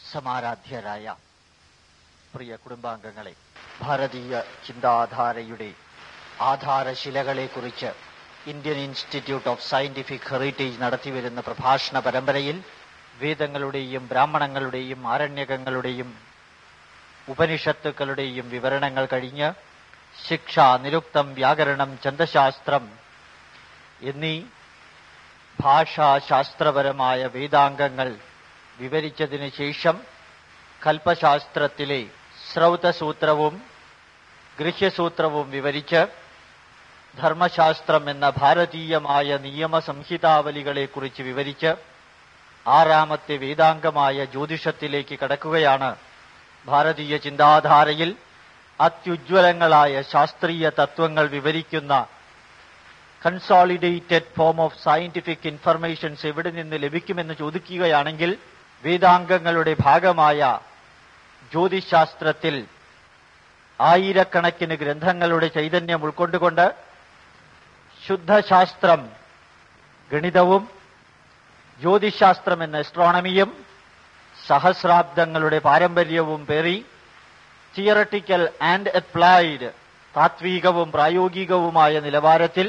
സമാരാധ്യരായ പ്രിയ കുടുംബാംഗങ്ങളെ ഭാരതീയ ചിന്താധാരയുടെ ആധാരശിലകളെക്കുറിച്ച് Indian Institute of Scientific Heritage നടത്തിവരുന്ന പ്രഭാഷണ പരമ്പരയിൽ വേദങ്ങളുടെയും ബ്രാഹ്മണങ്ങളുടെയും ആരണ്യകങ്ങളുടെയും ഉപനിഷത്തുക്കളുടെയും വിവരണങ്ങൾ കഴിഞ്ഞ് ശിക്ഷ നിരുക്തം വ്യാകരണം ഛന്ദശാസ്ത്രം എന്നീ ഭാഷാശാസ്ത്രപരമായ വേദാംഗങ്ങൾ വിവരിച്ചതിന് ശേഷം കൽപ്പശാസ്ത്രത്തിലെ ശ്രൗതസൂത്രവും ഗൃഹ്യസൂത്രവും വിവരിച്ച് ധർമ്മശാസ്ത്രം എന്ന ഭാരതീയമായ നിയമസംഹിതാവലികളെക്കുറിച്ച് വിവരിച്ച് ആറാമത്തെ വേദാംഗമായ ജ്യോതിഷത്തിലേക്ക് കടക്കുകയാണ് ഭാരതീയ ചിന്താധാരയിൽ അത്യുജ്വലങ്ങളായ ശാസ്ത്രീയ തത്വങ്ങൾ വിവരിക്കുന്ന consolidated form of scientific informations എവിടെ നിന്ന് ലഭിക്കുമെന്ന് ചോദിക്കുകയാണെങ്കിൽ വേദാംഗങ്ങളുടെ ഭാഗമായ ജ്യോതിശാസ്ത്രത്തിൽ ആയിരക്കണക്കിന് ഗ്രന്ഥങ്ങളുടെ ചൈതന്യം ഉൾക്കൊണ്ടുകൊണ്ട് ശുദ്ധശാസ്ത്രം ഗണിതവും ജ്യോതിശാസ്ത്രം എന്ന അസ്ട്രോണമിയും സഹസ്രാബ്ദങ്ങളുടെ പാരമ്പര്യവും പേറി തിയറട്ടിക്കൽ ആൻഡ് അപ്ലൈഡ് താത്വികവും പ്രായോഗികവുമായ നിലവാരത്തിൽ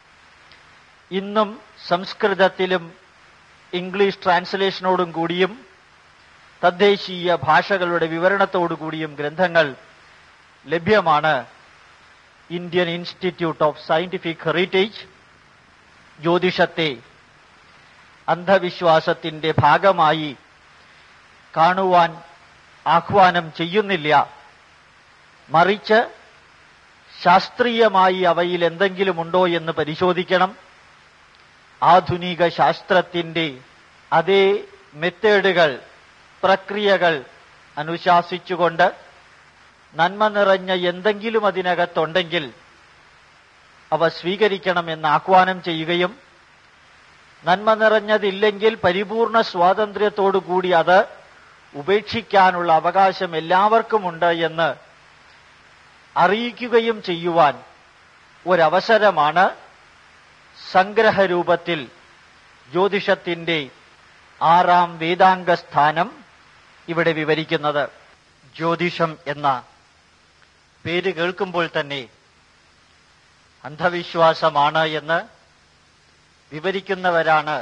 ഇന്നും സംസ്കൃതത്തിലും ഇംഗ്ലീഷ് ട്രാൻസ്ലേഷനോടും കൂടിയും തദ്ദേശീയ ഭാഷകളുടെ വിവരണത്തോടുകൂടിയും ഗ്രന്ഥങ്ങൾ ലഭ്യമാണ് Indian Institute of Scientific Heritage ജ്യോതിഷത്തെ അന്ധവിശ്വാസത്തിന്റെ ഭാഗമായി കാണുവാൻ ആഹ്വാനം ചെയ്യുന്നില്ല മറിച്ച് ശാസ്ത്രീയമായി അവയിൽ എന്തെങ്കിലും ഉണ്ടോ എന്ന് പരിശോധിക്കണം ആധുനിക ശാസ്ത്രത്തിന്റെ അതേ മെത്തേഡുകൾ പ്രക്രിയകൾ അനുശാസിച്ചുകൊണ്ട് നന്മ നിറഞ്ഞ എന്തെങ്കിലും അതിനകത്തുണ്ടെങ്കിൽ അവ സ്വീകരിക്കണമെന്ന് ആഹ്വാനം ചെയ്യുകയും നന്മ നിറഞ്ഞതില്ലെങ്കിൽ പരിപൂർണ സ്വാതന്ത്ര്യത്തോടുകൂടി അത് ഉപേക്ഷിക്കാനുള്ള അവകാശം എല്ലാവർക്കുമുണ്ട് എന്ന് അറിയിക്കുകയും ചെയ്യുവാൻ ഒരവസരമാണ് സംഗ്രഹരൂപത്തിൽ ജ്യോതിഷത്തിന്റെ ആറാം വേദാംഗ സ്ഥാനം ഇവിടെ വിവരിക്കുന്നത് ജ്യോതിഷം എന്ന പേര് കേൾക്കുമ്പോൾ തന്നെ അന്ധവിശ്വാസമാണ് എന്ന് വിവരിക്കുന്നവരാണ്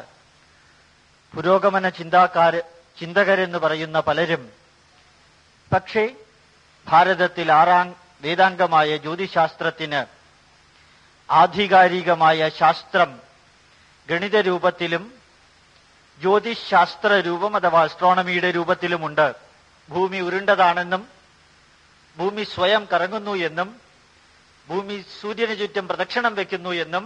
പുരോഗമന ചിന്താക്കാർ ചിന്തകരെന്ന് പറയുന്ന പലരും പക്ഷേ ഭാരതത്തിൽ ആറാം വേദാംഗമായ ജ്യോതിശാസ്ത്രത്തിന് ആധികാരികമായ ശാസ്ത്രം ഗണിത രൂപത്തിലും ജ്യോതിശാസ്ത്ര രൂപം അഥവാ അസ്ട്രോണമിയുടെ രൂപത്തിലുമുണ്ട് ഭൂമി ഉരുണ്ടതാണെന്നും ഭൂമി സ്വയം കറങ്ങുന്നു എന്നും ഭൂമി സൂര്യന് ചുറ്റും പ്രദക്ഷിണം വെക്കുന്നു എന്നും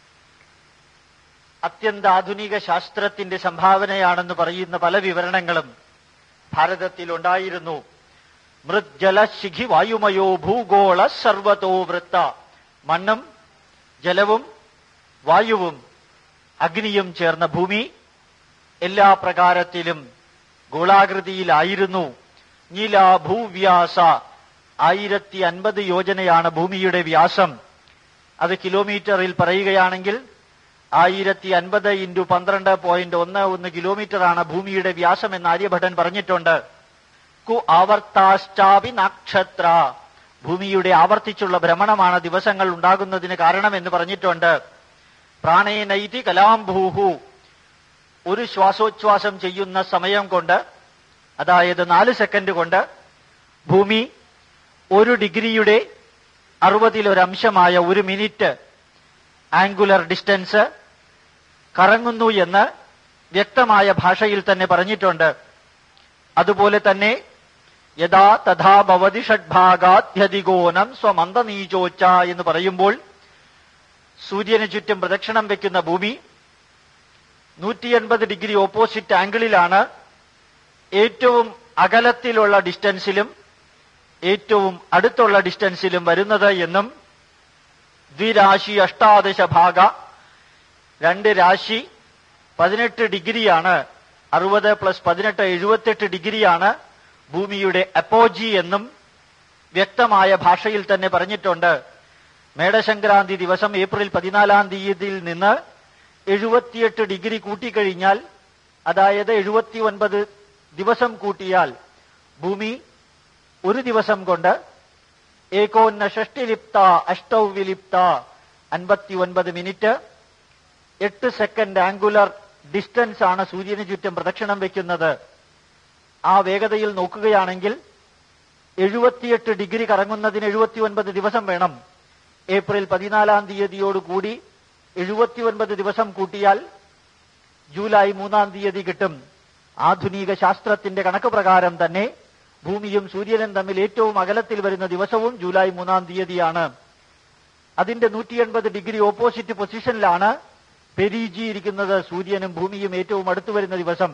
അത്യന്താധുനിക ശാസ്ത്രത്തിന്റെ സംഭാവനയാണെന്ന് പറയുന്ന പല വിവരണങ്ങളും ഭാരതത്തിൽ ഉണ്ടായിരുന്നു മൃജ്ജല ശിഖി വായുമയോ ഭൂഗോള സർവതോ വൃത്ത മണ്ണും ജലവും വായുവും അഗ്നിയും ചേർന്ന ഭൂമി എല്ലാ പ്രകാരത്തിലും ഗോളാകൃതിയിലായിരുന്നു നീല ഭൂവ്യാസ ആയിരത്തി അൻപത് യോജനയാണ് ഭൂമിയുടെ വ്യാസം അത് കിലോമീറ്ററിൽ പറയുകയാണെങ്കിൽ ആയിരത്തി അൻപത് ഇൻറ്റു പന്ത്രണ്ട് പോയിന്റ് ഒന്ന് ഒന്ന് കിലോമീറ്ററാണ് ഭൂമിയുടെ വ്യാസം എന്ന് ആര്യഭട്ടൻ പറഞ്ഞിട്ടുണ്ട് കു ആവർത്താശ്ചാപി നക്ഷത്ര ഭൂമിയുടെ ആവർത്തിച്ചുള്ള ഭ്രമണമാണ് ദിവസങ്ങൾ ഉണ്ടാകുന്നതിന് കാരണമെന്ന് പറഞ്ഞിട്ടുണ്ട് പ്രാണേനൈതി കലാംഭൂഹു ഒരു ശ്വാസോച്ഛ്വാസം ചെയ്യുന്ന സമയം കൊണ്ട് അതായത് നാല് സെക്കൻഡ് കൊണ്ട് ഭൂമി ഒരു ഡിഗ്രിയുടെ അറുപതിലൊരംശമായ ഒരു മിനിറ്റ് ആംഗുലർ ഡിസ്റ്റൻസ് കറങ്ങുന്നു എന്ന് വ്യക്തമായ ഭാഷയിൽ തന്നെ പറഞ്ഞിട്ടുണ്ട് അതുപോലെ തന്നെ യഥാ തഥാ ഭവതി ഷഡ്ഭാഗാധ്യധികോനം സ്വമന്ദനീചോച്ച എന്ന് പറയുമ്പോൾ സൂര്യന് ചുറ്റും പ്രദക്ഷിണം വെക്കുന്ന ഭൂമി നൂറ്റി എൺപത് ഡിഗ്രി ഓപ്പോസിറ്റ് ആംഗിളിലാണ് ഏറ്റവും അകലത്തിലുള്ള ഡിസ്റ്റൻസിലും ഏറ്റവും അടുത്തുള്ള ഡിസ്റ്റൻസിലും വരുന്നത് എന്നും ദ്വിരാശി അഷ്ടാദശ ഭാഗ രണ്ട് രാശി പതിനെട്ട് ഡിഗ്രിയാണ് അറുപത് പ്ലസ് പതിനെട്ട് എഴുപത്തെട്ട് ഡിഗ്രിയാണ് ഭൂമിയുടെ അപ്പോജി എന്നും വ്യക്തമായ ഭാഷയിൽ തന്നെ പറഞ്ഞിട്ടുണ്ട് മേടസംക്രാന്തി ദിവസം ഏപ്രിൽ പതിനാലാം തീയതിയിൽ നിന്ന് എഴുപത്തിയെട്ട് ഡിഗ്രി കൂട്ടിക്കഴിഞ്ഞാൽ അതായത് എഴുപത്തി ഒൻപത് ദിവസം കൂട്ടിയാൽ ഭൂമി ഒരു ദിവസം കൊണ്ട് ഏകോന്ന ഷഷ്ടിലിപ്ത അഷ്ടൗ വിലിപ്ത അൻപത്തി ഒൻപത് മിനിറ്റ് എട്ട് സെക്കൻഡ് ആംഗുലർ ഡിസ്റ്റൻസ് ആണ് സൂര്യന് ചുറ്റും പ്രദക്ഷിണം വെക്കുന്നത് ആ വേഗതയിൽ നോക്കുകയാണെങ്കിൽ എഴുപത്തിയെട്ട് ഡിഗ്രി കറങ്ങുന്നതിന് എഴുപത്തി ഒൻപത് ദിവസം വേണം ഏപ്രിൽ പതിനാലാം തീയതിയോടുകൂടി എഴുപത്തി ഒൻപത് ദിവസം കൂട്ടിയാൽ ജൂലൈ മൂന്നാം തീയതി കിട്ടും ആധുനിക ശാസ്ത്രത്തിന്റെ കണക്ക് പ്രകാരം തന്നെ ഭൂമിയും സൂര്യനും തമ്മിൽ ഏറ്റവും അകലത്തിൽ വരുന്ന ദിവസവും ജൂലൈ മൂന്നാം തീയതിയാണ് അതിന്റെ നൂറ്റി എൺപത് ഡിഗ്രി ഓപ്പോസിറ്റ് പൊസിഷനിലാണ് പെരീജി ഇരിക്കുന്നത് സൂര്യനും ഭൂമിയും ഏറ്റവും അടുത്തു വരുന്ന ദിവസം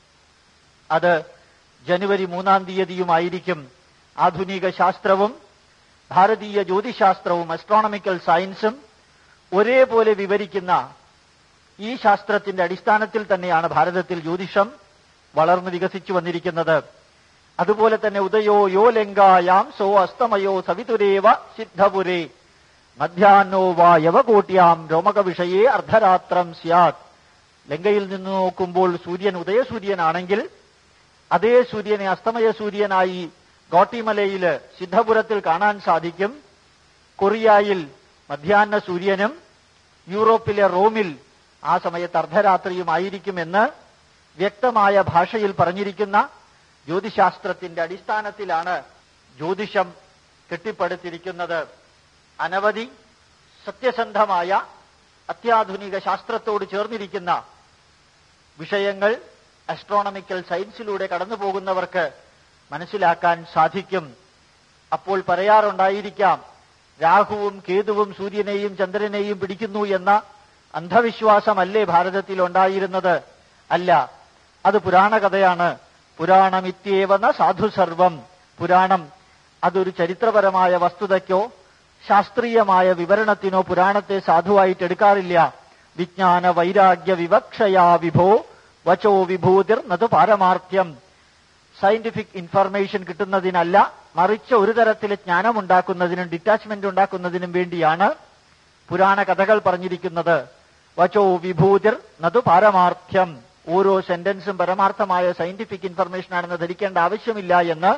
അത് ജനുവരി മൂന്നാം തീയതിയുമായിരിക്കും ആധുനിക ശാസ്ത്രവും ഭാരതീയ ജ്യോതിശാസ്ത്രവും അസ്ട്രോണമിക്കൽ സയൻസും ഒരേപോലെ വിവരിക്കുന്ന ഈ ശാസ്ത്രത്തിന്റെ അടിസ്ഥാനത്തിൽ തന്നെയാണ് ഭാരതത്തിൽ ജ്യോതിഷം വളർന്നു വികസിച്ചു വന്നിരിക്കുന്നത് അതുപോലെ തന്നെ ഉദയോ യോ ലങ്കായാം സോ അസ്തമയോ സവിതുരേവ സിദ്ധപുരേ മധ്യാഹ്നോ വാ യവകോട്യാം രോമക വിഷയേ അർദ്ധരാത്രം സ്യാത് ലങ്കയിൽ നിന്ന് നോക്കുമ്പോൾ സൂര്യൻ ഉദയസൂര്യനാണെങ്കിൽ അതേ സൂര്യനെ അസ്തമയ സൂര്യനായി ഗോട്ടിമലയില് സിദ്ധപുരത്തിൽ കാണാൻ സാധിക്കും കൊറിയയിൽ മധ്യാഹ്ന സൂര്യനും യൂറോപ്പിലെ റോമിൽ ആ സമയത്ത് അർദ്ധരാത്രിയുമായിരിക്കുമെന്ന് വ്യക്തമായ ഭാഷയിൽ പറഞ്ഞിരിക്കുന്ന ജ്യോതിശാസ്ത്രത്തിന്റെ അടിസ്ഥാനത്തിലാണ് ജ്യോതിഷം കെട്ടിപ്പടുത്തിരിക്കുന്നത് അനവധി സത്യസന്ധമായ അത്യാധുനിക ശാസ്ത്രത്തോട് ചേർന്നിരിക്കുന്ന വിഷയങ്ങൾ അസ്ട്രോണമിക്കൽ സയൻസിലൂടെ കടന്നു പോകുന്നവർക്ക് മനസ്സിലാക്കാൻ സാധിക്കും അപ്പോൾ പറയാറുണ്ടായിരിക്കാം രാഹുവും കേതുവും സൂര്യനെയും ചന്ദ്രനെയും പിടിക്കുന്നു എന്ന അന്ധവിശ്വാസമല്ലേ ഭാരതത്തിൽ ഉണ്ടായിരുന്നത് അല്ല അത് പുരാണ കഥയാണ് പുരാണമിത്യേവന സാധു സർവം പുരാണം അതൊരു ചരിത്രപരമായ വസ്തുതയ്ക്കോ ശാസ്ത്രീയമായ വിവരണത്തിനോ പുരാണത്തെ സാധുവായിട്ട് എടുക്കാറില്ല വിജ്ഞാന വൈരാഗ്യ വിവക്ഷയാ വിഭോ വചോ വിഭൂതിർ നത് പാരമാർത്ഥ്യം സയന്റിഫിക് ഇൻഫർമേഷൻ കിട്ടുന്നതിനല്ല മറിച്ച് ഒരു തരത്തിലെ ജ്ഞാനം ഉണ്ടാക്കുന്നതിനും ഡിറ്റാച്ച്മെന്റ് ഉണ്ടാക്കുന്നതിനും വേണ്ടിയാണ് പുരാണ കഥകൾ പറഞ്ഞിരിക്കുന്നത് വചോ വിഭൂതിർ നതു പാരമാർത്ഥ്യം ഓരോ സെന്റൻസും പരമാർത്ഥമായ സയന്റിഫിക് ഇൻഫർമേഷൻ ആണെന്ന് ധരിക്കേണ്ട ആവശ്യമില്ല എന്ന്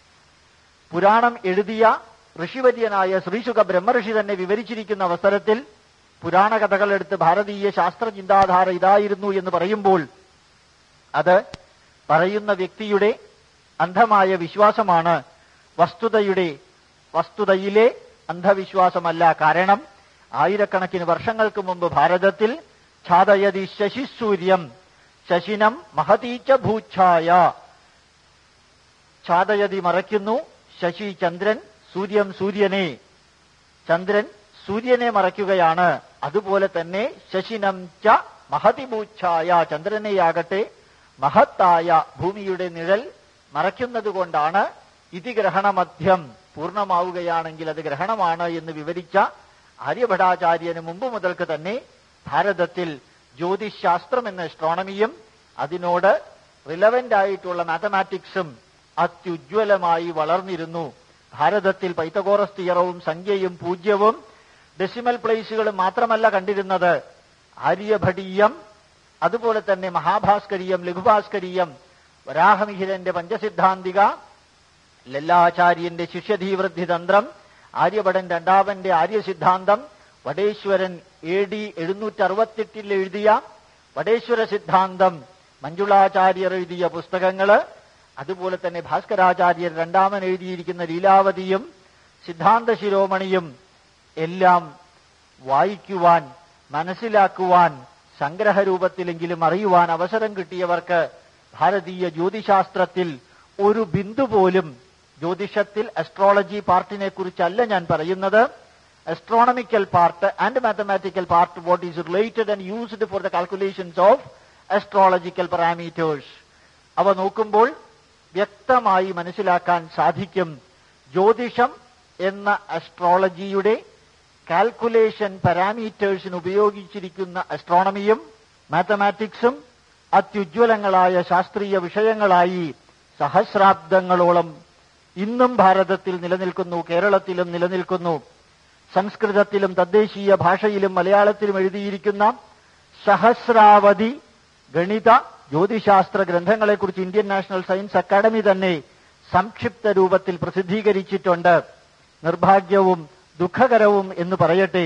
പുരാണം എഴുതിയ ഋഷിവര്യനായ ശ്രീശുഖ ബ്രഹ്മഋഷി തന്നെ വിവരിച്ചിരിക്കുന്ന അവസരത്തിൽ പുരാണ കഥകൾ എടുത്ത് ഭാരതീയ ശാസ്ത്ര ചിന്താധാര ഇതായിരുന്നു എന്ന് പറയുമ്പോൾ അത് പറയുന്ന വ്യക്തിയുടെ അന്ധമായ വിശ്വാസമാണ് വസ്തുതയുടെ വസ്തുതയിലെ അന്ധവിശ്വാസമല്ല കാരണം ആയിരക്കണക്കിന് വർഷങ്ങൾക്ക് മുമ്പ് ഭാരതത്തിൽ ഛാദയതി ശശിസൂര്യം ശശിനം മഹതീച്ച ഭൂച്ഛായ ഛാദയതി മറയ്ക്കുന്നു ശശി ചന്ദ്രൻ സൂര്യം സൂര്യനെ ചന്ദ്രൻ സൂര്യനെ മറയ്ക്കുകയാണ് അതുപോലെ തന്നെ ശശിനം ച മഹതിഭൂച്ഛായ ചന്ദ്രനെയാകട്ടെ മഹത്തായ ഭൂമിയുടെ നിഴൽ മറയ്ക്കുന്നത് കൊണ്ടാണ് ഇതി ഗ്രഹണമധ്യം പൂർണ്ണമാവുകയാണെങ്കിൽ അത് ഗ്രഹണമാണ് എന്ന് വിവരിച്ച ആര്യഭടാചാര്യന് മുമ്പ് മുതൽക്ക് തന്നെ ഭാരതത്തിൽ ജ്യോതിശാസ്ത്രം എന്ന അസ്ട്രോണമിയും അതിനോട് റിലവന്റ് ആയിട്ടുള്ള മാത്തമാറ്റിക്സും അത്യുജ്വലമായി വളർന്നിരുന്നു ഭാരതത്തിൽ പൈത്തഗോറസ് തിയറവും സംഖ്യയും പൂജ്യവും ഡെസിമൽ പ്ലേസുകളും മാത്രമല്ല കണ്ടിരുന്നത് ആര്യഭടീയം അതുപോലെ തന്നെ മഹാഭാസ്കരീയം ലഘുഭാസ്കരീയം വരാഹമിഹിരന്റെ പഞ്ചസിദ്ധാന്തിക ലല്ലാചാര്യന്റെ ശിഷ്യധീവൃദ്ധി തന്ത്രം ആര്യഭടൻ രണ്ടാമന്റെ ആര്യസിദ്ധാന്തം വടേശ്വരൻ എ ഡി എഴുന്നൂറ്റി അറുപത്തെട്ടിൽ എഴുതിയ വടേശ്വര സിദ്ധാന്തം മഞ്ജുളാചാര്യർ എഴുതിയ പുസ്തകങ്ങള് അതുപോലെ തന്നെ ഭാസ്കരാചാര്യർ രണ്ടാമൻ എഴുതിയിരിക്കുന്ന ലീലാവതിയും സിദ്ധാന്ത ശിരോമണിയും എല്ലാം വായിക്കുവാൻ മനസ്സിലാക്കുവാൻ സംഗ്രഹരൂപത്തിലെങ്കിലും അറിയുവാൻ അവസരം കിട്ടിയവർക്ക് ഭാരതീയ ജ്യോതിശാസ്ത്രത്തിൽ ഒരു ബിന്ദു പോലും ജ്യോതിഷത്തിൽ അസ്ട്രോളജി പാർട്ടിനെ കുറിച്ചല്ല ഞാൻ പറയുന്നത് astronomical part and mathematical part what is related and used for the calculations of astrological parameters അവ നോക്കുമ്പോൾ വ്യക്തമായി മനസ്സിലാക്കാൻ സാധിക്കും ജ്യോതിഷം എന്ന അസ്ട്രോളജിയുടെ കാൽക്കുലേഷൻ പാരാമീറ്റേഴ്സിന് ഉപയോഗിച്ചിരിക്കുന്ന അസ്ട്രോണമിയും മാത്തമാറ്റിക്സും അത്യുജ്വലങ്ങളായ ശാസ്ത്രീയ വിഷയങ്ങളായി സഹസ്രാബ്ദങ്ങളോളം ഇന്നും ഭാരതത്തിൽ നിലനിൽക്കുന്നു കേരളത്തിലും നിലനിൽക്കുന്നു സംസ്കൃതത്തിലും തദ്ദേശീയ ഭാഷയിലും മലയാളത്തിലും എഴുതിയിരിക്കുന്ന സഹസ്രാവധി ഗണിത ജ്യോതിശാസ്ത്ര ഗ്രന്ഥങ്ങളെക്കുറിച്ച് ഇന്ത്യൻ നാഷണൽ സയൻസ് അക്കാദമി തന്നെ സംക്ഷിപ്ത രൂപത്തിൽ പ്രസിദ്ധീകരിച്ചിട്ടുണ്ട് നിർഭാഗ്യവും ദുഃഖകരവും എന്ന് പറയട്ടെ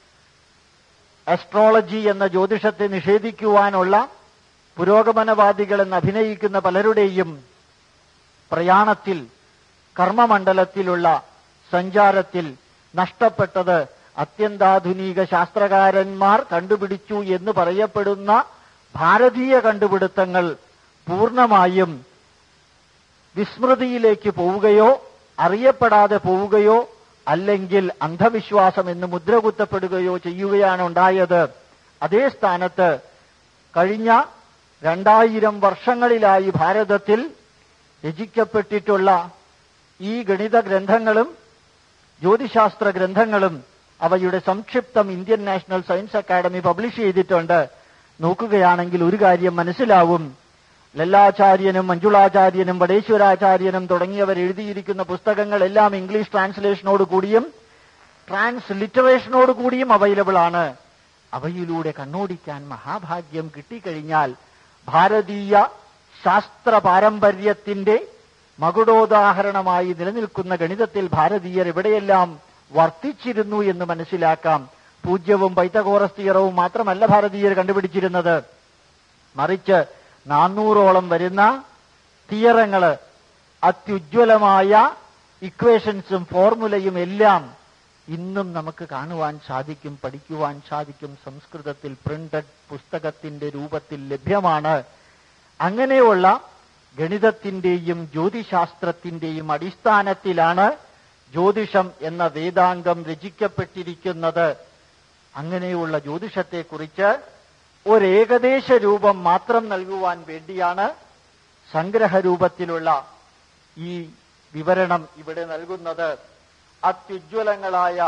അസ്ട്രോളജി എന്ന ജ്യോതിഷത്തെ നിഷേധിക്കുവാനുള്ള പുരോഗമനവാദികളെന്ന് അഭിനയിക്കുന്ന പലരുടെയും പ്രയാണത്തിൽ കർമ്മമണ്ഡലത്തിലുള്ള സഞ്ചാരത്തിൽ നഷ്ടപ്പെട്ടത് അത്യന്താധുനിക ശാസ്ത്രകാരന്മാർ കണ്ടുപിടിച്ചു എന്ന് പറയപ്പെടുന്ന ഭാരതീയ കണ്ടുപിടുത്തങ്ങൾ പൂർണ്ണമായും വിസ്മൃതിയിലേക്ക് പോവുകയോ അറിയപ്പെടാതെ പോവുകയോ അല്ലെങ്കിൽ അന്ധവിശ്വാസം എന്ന് മുദ്രകുത്തപ്പെടുകയോ ചെയ്യുകയാണ് ഉണ്ടായത് അതേ സ്ഥാനത്ത് കഴിഞ്ഞ രണ്ടായിരം വർഷങ്ങളിലായി ഭാരതത്തിൽ രചിക്കപ്പെട്ടിട്ടുള്ള ഈ ഗണിത ഗ്രന്ഥങ്ങളും ജ്യോതിശാസ്ത്ര ഗ്രന്ഥങ്ങളും അവയുടെ സംക്ഷിപ്തം Indian National Science Academy publish ചെയ്തിട്ടുണ്ട് നോക്കുകയാണെങ്കിൽ ഒരു കാര്യം മനസ്സിലാവും ലല്ലാചാര്യനും മഞ്ജുളാചാര്യനും വടേശ്വരാചാര്യനും തുടങ്ങിയവർ എഴുതിയിരിക്കുന്ന പുസ്തകങ്ങളെല്ലാം ഇംഗ്ലീഷ് ട്രാൻസ്ലേഷനോട് കൂടിയും ട്രാൻസ്ലിറ്ററേഷനോട് കൂടിയും അവൈലബിൾ ആണ് അവയിലൂടെ കണ്ണോടിക്കാൻ മഹാഭാഗ്യം കിട്ടിക്കഴിഞ്ഞാൽ ഭാരതീയ ശാസ്ത്ര പാരമ്പര്യത്തിന്റെ മകുടോദാഹരണമായി നിലനിൽക്കുന്ന ഗണിതത്തിൽ ഭാരതീയർ എവിടെയെല്ലാം വർത്തിച്ചിരുന്നു എന്ന് മനസ്സിലാക്കാം പൂജ്യവും പൈത്തഗോറസ് തിയറവും മാത്രമല്ല ഭാരതീയർ കണ്ടുപിടിച്ചിരുന്നത് മറിച്ച് നാനൂറോളം വരുന്ന തിയറങ്ങള് അത്യുജ്വലമായ ഇക്വേഷൻസും ഫോർമുലയും എല്ലാം ഇന്നും നമുക്ക് കാണുവാൻ സാധിക്കും പഠിക്കുവാൻ സാധിക്കും സംസ്കൃതത്തിൽ പ്രിന്റഡ് പുസ്തകത്തിന്റെ രൂപത്തിൽ ലഭ്യമാണ് അങ്ങനെയുള്ള ഗണിതത്തിന്റെയും ജ്യോതിശാസ്ത്രത്തിന്റെയും അടിസ്ഥാനത്തിലാണ് ജ്യോതിഷം എന്ന വേദാംഗം രചിക്കപ്പെട്ടിരിക്കുന്നത് അങ്ങനെയുള്ള ജ്യോതിഷത്തെക്കുറിച്ച് ഒരേകദേശ രൂപം മാത്രം നൽകുവാൻ വേണ്ടിയാണ് സംഗ്രഹരൂപത്തിലുള്ള ഈ വിവരണം ഇവിടെ നൽകുന്നത് അത്യുജ്വലങ്ങളായ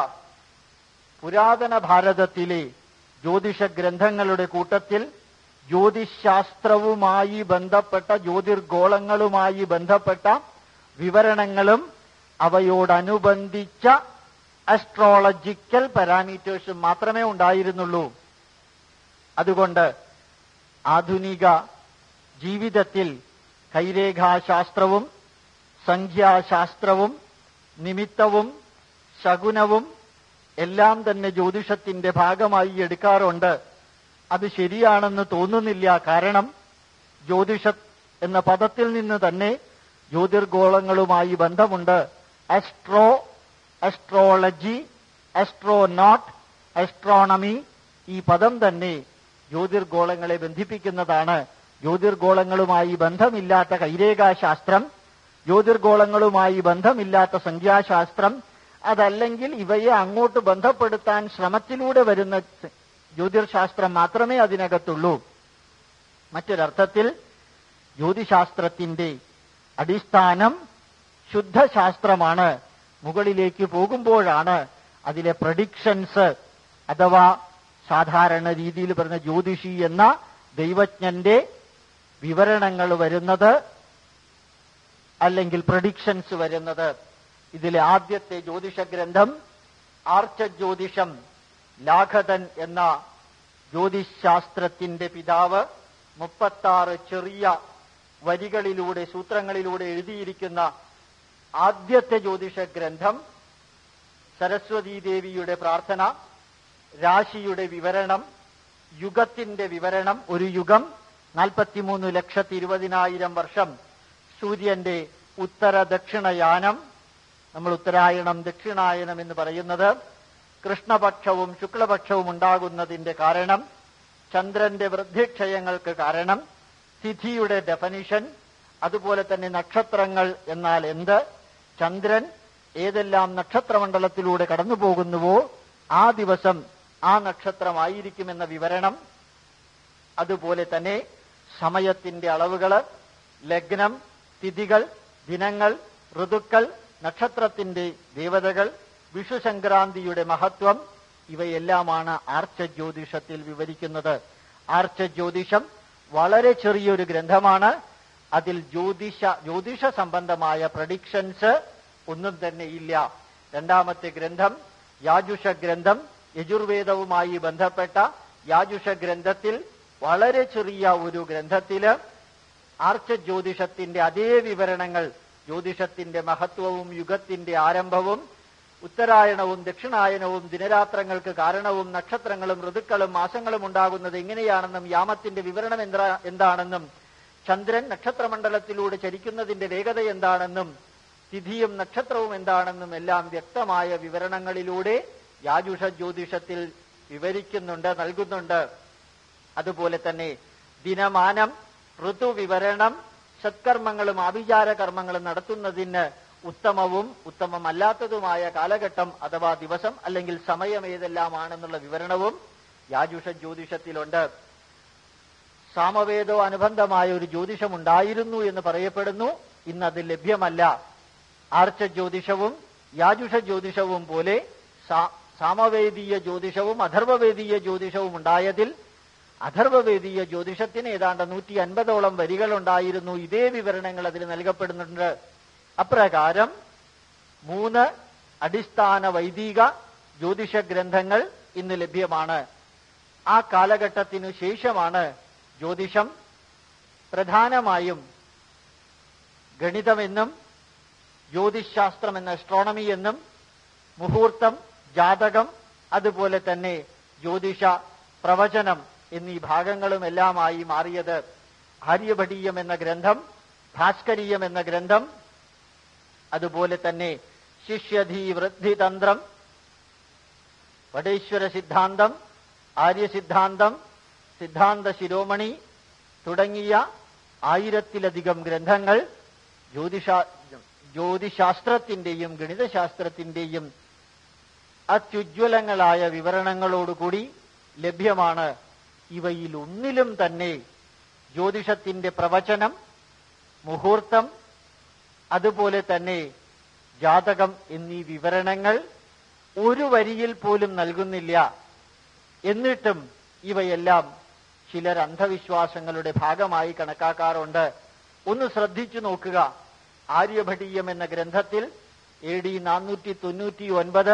പുരാതന ഭാരതത്തിലെ ജ്യോതിഷ ഗ്രന്ഥങ്ങളുടെ കൂട്ടത്തിൽ ജ്യോതിശാസ്ത്രവുമായി ബന്ധപ്പെട്ട ജ്യോതിർഗോളങ്ങളുമായി ബന്ധപ്പെട്ട വിവരണങ്ങളും അവയോടനുബന്ധിച്ച അസ്ട്രോളജിക്കൽ പാരാമീറ്റേഴ്സും മാത്രമേ ഉണ്ടായിരുന്നുള്ളൂ അതുകൊണ്ട് ആധുനിക ജീവിതത്തിൽ കൈരേഖാശാസ്ത്രവും സംഖ്യാശാസ്ത്രവും നിമിത്തവും ശകുനവും എല്ലാം തന്നെ ജ്യോതിഷത്തിന്റെ ഭാഗമായി എടുക്കാറുണ്ട് അത് ശരിയാണെന്ന് തോന്നുന്നില്ല കാരണം ജ്യോതിഷ എന്ന പദത്തിൽ നിന്ന് തന്നെ ജ്യോതിർഗോളങ്ങളുമായി ബന്ധമുണ്ട് അസ്ട്രോ അസ്ട്രോളജി അസ്ട്രോനോട്ട് അസ്ട്രോണമി ഈ പദം തന്നെ ജ്യോതിർഗോളങ്ങളെ ബന്ധിപ്പിക്കുന്നതാണ് ജ്യോതിർഗോളങ്ങളുമായി ബന്ധമില്ലാത്ത കൈരേഖാശാസ്ത്രം ജ്യോതിർഗോളങ്ങളുമായി ബന്ധമില്ലാത്ത സംഖ്യാശാസ്ത്രം അതല്ലെങ്കിൽ ഇവയെ അങ്ങോട്ട് ബന്ധപ്പെടുത്താൻ ശ്രമത്തിലൂടെ വരുന്ന ജ്യോതിർശാസ്ത്രം മാത്രമേ അതിനകത്തുള്ളൂ മറ്റൊരർത്ഥത്തിൽ ജ്യോതിശാസ്ത്രത്തിന്റെ അടിസ്ഥാനം ശുദ്ധശാസ്ത്രമാണ് മുകളിലേക്ക് പോകുമ്പോഴാണ് അതിലെ പ്രഡിക്ഷൻസ് അഥവാ സാധാരണ രീതിയിൽ പറഞ്ഞ ജ്യോതിഷി എന്ന ദൈവജ്ഞന്റെ വിവരണങ്ങൾ വരുന്നത് അല്ലെങ്കിൽ പ്രഡിക്ഷൻസ് വരുന്നത് ഇതിലെ ആദ്യത്തെ ജ്യോതിഷ ഗ്രന്ഥം ആർച്ച ജ്യോതിഷം ലാഘതൻ എന്ന ജ്യോതിശാസ്ത്രത്തിന്റെ പിതാവ് മുപ്പത്താറ് ചെറിയ വരികളിലൂടെ സൂത്രങ്ങളിലൂടെ എഴുതിയിരിക്കുന്ന ആദ്യത്തെ ജ്യോതിഷ ഗ്രന്ഥം സരസ്വതീ ദേവിയുടെ പ്രാർത്ഥന രാശിയുടെ വിവരണം യുഗത്തിന്റെ വിവരണം ഒരു യുഗം നാൽപ്പത്തിമൂന്ന് ലക്ഷത്തി ഇരുപതിനായിരം വർഷം സൂര്യന്റെ ഉത്തര ദക്ഷിണയാനം നമ്മൾ ഉത്തരായണം ദക്ഷിണായനം എന്ന് പറയുന്നത് കൃഷ്ണപക്ഷവും ശുക്ലപക്ഷവും ഉണ്ടാകുന്നതിന്റെ കാരണം ചന്ദ്രന്റെ വൃദ്ധിക്ഷയങ്ങൾക്ക് കാരണം തിഥിയുടെ ഡെഫനിഷൻ അതുപോലെ തന്നെ നക്ഷത്രങ്ങൾ എന്നാൽ എന്ത് ചന്ദ്രൻ ഏതെല്ലാം നക്ഷത്രമണ്ഡലത്തിലൂടെ കടന്നു പോകുന്നുവോ ആ ദിവസം ആ നക്ഷത്രമായിരിക്കുമെന്ന വിവരണം അതുപോലെ തന്നെ സമയത്തിന്റെ അളവുകള് ലഗ്നം തിഥികൾ ദിനങ്ങൾ ഋതുക്കൾ നക്ഷത്രത്തിന്റെ ദേവതകൾ വിഷുസംക്രാന്തിയുടെ മഹത്വം ഇവയെല്ലാമാണ് ആർച്ച ജ്യോതിഷത്തിൽ വിവരിക്കുന്നത് ആർച്ച ജ്യോതിഷം വളരെ ചെറിയൊരു ഗ്രന്ഥമാണ് അതിൽ ജ്യോതിഷ ജ്യോതിഷ സംബന്ധമായ പ്രഡിക്ഷൻസ് ഒന്നും തന്നെ ഇല്ല രണ്ടാമത്തെ ഗ്രന്ഥം യാജുഷ ഗ്രന്ഥം യജുർവേദവുമായി ബന്ധപ്പെട്ട യാജുഷ ഗ്രന്ഥത്തിൽ വളരെ ചെറിയ ഒരു ഗ്രന്ഥത്തില് ആർച്ച ജ്യോതിഷത്തിന്റെ അതേ വിവരണങ്ങൾ ജ്യോതിഷത്തിന്റെ മഹത്വവും യുഗത്തിന്റെ ആരംഭവും ഉത്തരായണവും ദക്ഷിണായനവും ദിനരാത്രങ്ങൾക്ക് കാരണവും നക്ഷത്രങ്ങളും ഋതുക്കളും മാസങ്ങളും ഉണ്ടാകുന്നത് എങ്ങനെയാണെന്നും യാമത്തിന്റെ വിവരണം എന്താ എന്താണെന്നും ചന്ദ്രൻ നക്ഷത്രമണ്ഡലത്തിലൂടെ ചരിക്കുന്നതിന്റെ വേഗത എന്താണെന്നും തിഥിയും നക്ഷത്രവും എന്താണെന്നും എല്ലാം വ്യക്തമായ വിവരണങ്ങളിലൂടെ യാജുഷ ജ്യോതിഷത്തിൽ വിവരിക്കുന്നുണ്ട് നൽകുന്നുണ്ട് അതുപോലെ തന്നെ ദിനമാനം ഋതുവിവരണം സത്കർമ്മങ്ങളും ആഭിചാര കർമ്മങ്ങളും നടത്തുന്നതിന് ഉത്തമവും ഉത്തമമല്ലാത്തതുമായ കാലഘട്ടം അഥവാ ദിവസം അല്ലെങ്കിൽ സമയം ഏതെല്ലാമാണെന്നുള്ള വിവരണവും യാജുഷ ജ്യോതിഷത്തിലുണ്ട് സാമവേദോ അനുബന്ധമായ ഒരു ജ്യോതിഷം ഉണ്ടായിരുന്നു എന്ന് പറയപ്പെടുന്നു ഇന്ന് അത് ലഭ്യമല്ല ആർച്ച ജ്യോതിഷവും യാജുഷ ജ്യോതിഷവും പോലെ സാമവേദീയ ജ്യോതിഷവും അഥർവവേദീയ ജ്യോതിഷവും ഉണ്ടായതിൽ അഥർവവേദീയ ജ്യോതിഷത്തിന് ഏതാണ്ട് നൂറ്റി അൻപതോളം വരികളുണ്ടായിരുന്നു ഇതേ വിവരണങ്ങൾ അതിൽ നൽകപ്പെടുന്നുണ്ട് അപ്രകാരം മൂന്ന് അടിസ്ഥാന വൈദിക ജ്യോതിഷ ഗ്രന്ഥങ്ങൾ ഇന്ന് ലഭ്യമാണ് ആ കാലഘട്ടത്തിനു ശേഷമാണ് ജ്യോതിഷം പ്രധാനമായും ഗണിതമെന്നും ജ്യോതിശാസ്ത്രം എന്ന അസ്ട്രോണമി എന്നും മുഹൂർത്തം ജാതകം അതുപോലെ തന്നെ ജ്യോതിഷ പ്രവചനം എന്നീ ഭാഗങ്ങളും എല്ലാമായി മാറിയത് ആര്യഭടീയം എന്ന ഗ്രന്ഥം ഭാസ്കരീയം എന്ന ഗ്രന്ഥം അതുപോലെ തന്നെ ശിഷ്യധി വൃദ്ധിതന്ത്രം വടേശ്വര സിദ്ധാന്തം ആര്യസിദ്ധാന്തം സിദ്ധാന്ത ശിരോമണി തുടങ്ങിയ ആയിരത്തിലധികം ഗ്രന്ഥങ്ങൾ ജ്യോതിഷ ജ്യോതിശാസ്ത്രത്തിന്റെയും ഗണിതശാസ്ത്രത്തിന്റെയും അത്യുജ്വലങ്ങളായ വിവരണങ്ങളോടുകൂടി ലഭ്യമാണ് ഇവയിൽ ഒന്നിലും തന്നെ ജ്യോതിഷത്തിന്റെ പ്രവചനം മുഹൂർത്തം അതുപോലെ തന്നെ ജാതകം എന്നീ വിവരണങ്ങൾ ഒരു വരിയിൽ പോലും നൽകുന്നില്ല എന്നിട്ടും ഇവയെല്ലാം ചിലർ അന്ധവിശ്വാസങ്ങളുടെ ഭാഗമായി കണക്കാക്കാറുണ്ട് ഒന്ന് ശ്രദ്ധിച്ചു നോക്കുക ആര്യഭടീയം എന്ന ഗ്രന്ഥത്തിൽ എ ഡി നാനൂറ്റി തൊണ്ണൂറ്റി ഒൻപത്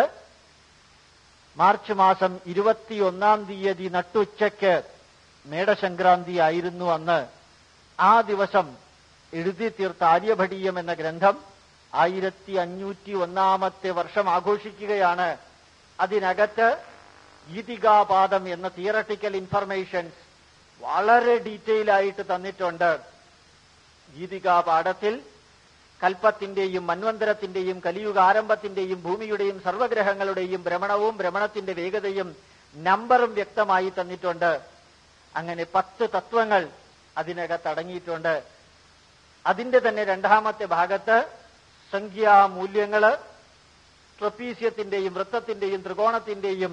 മാർച്ച് മാസം ഇരുപത്തിയൊന്നാം തീയതി നട്ടുച്ചയ്ക്ക് മേടസംക്രാന്തി ആയിരുന്നു അന്ന് ആ ദിവസം എഴുതി തീർത്ത ആര്യഭടീയം എന്ന ഗ്രന്ഥം ആയിരത്തി അഞ്ഞൂറ്റി ഒന്നാമത്തെ വർഷം ആഘോഷിക്കുകയാണ് അതിനകത്ത് ഗീതികാപാദം എന്ന തിയറട്ടിക്കൽ ഇൻഫർമേഷൻസ് വളരെ ഡീറ്റെയിൽ ആയിട്ട് തന്നിട്ടുണ്ട് ഗീതികാപാഠത്തിൽ കൽപ്പത്തിന്റെയും മന്വന്തരത്തിന്റെയും കലിയുഗ ആരംഭത്തിന്റെയും ഭൂമിയുടെയും സർവഗ്രഹങ്ങളുടെയും ഭ്രമണവും ഭ്രമണത്തിന്റെ വേഗതയും നമ്പറും വ്യക്തമായി തന്നിട്ടുണ്ട് അങ്ങനെ പത്ത് തത്വങ്ങൾ അതിനകത്ത് അടങ്ങിയിട്ടുണ്ട് അതിന്റെ തന്നെ രണ്ടാമത്തെ ഭാഗത്ത് സംഖ്യാമൂല്യങ്ങള് ട്രപ്പീസ്യത്തിന്റെയും വൃത്തത്തിന്റെയും ത്രികോണത്തിന്റെയും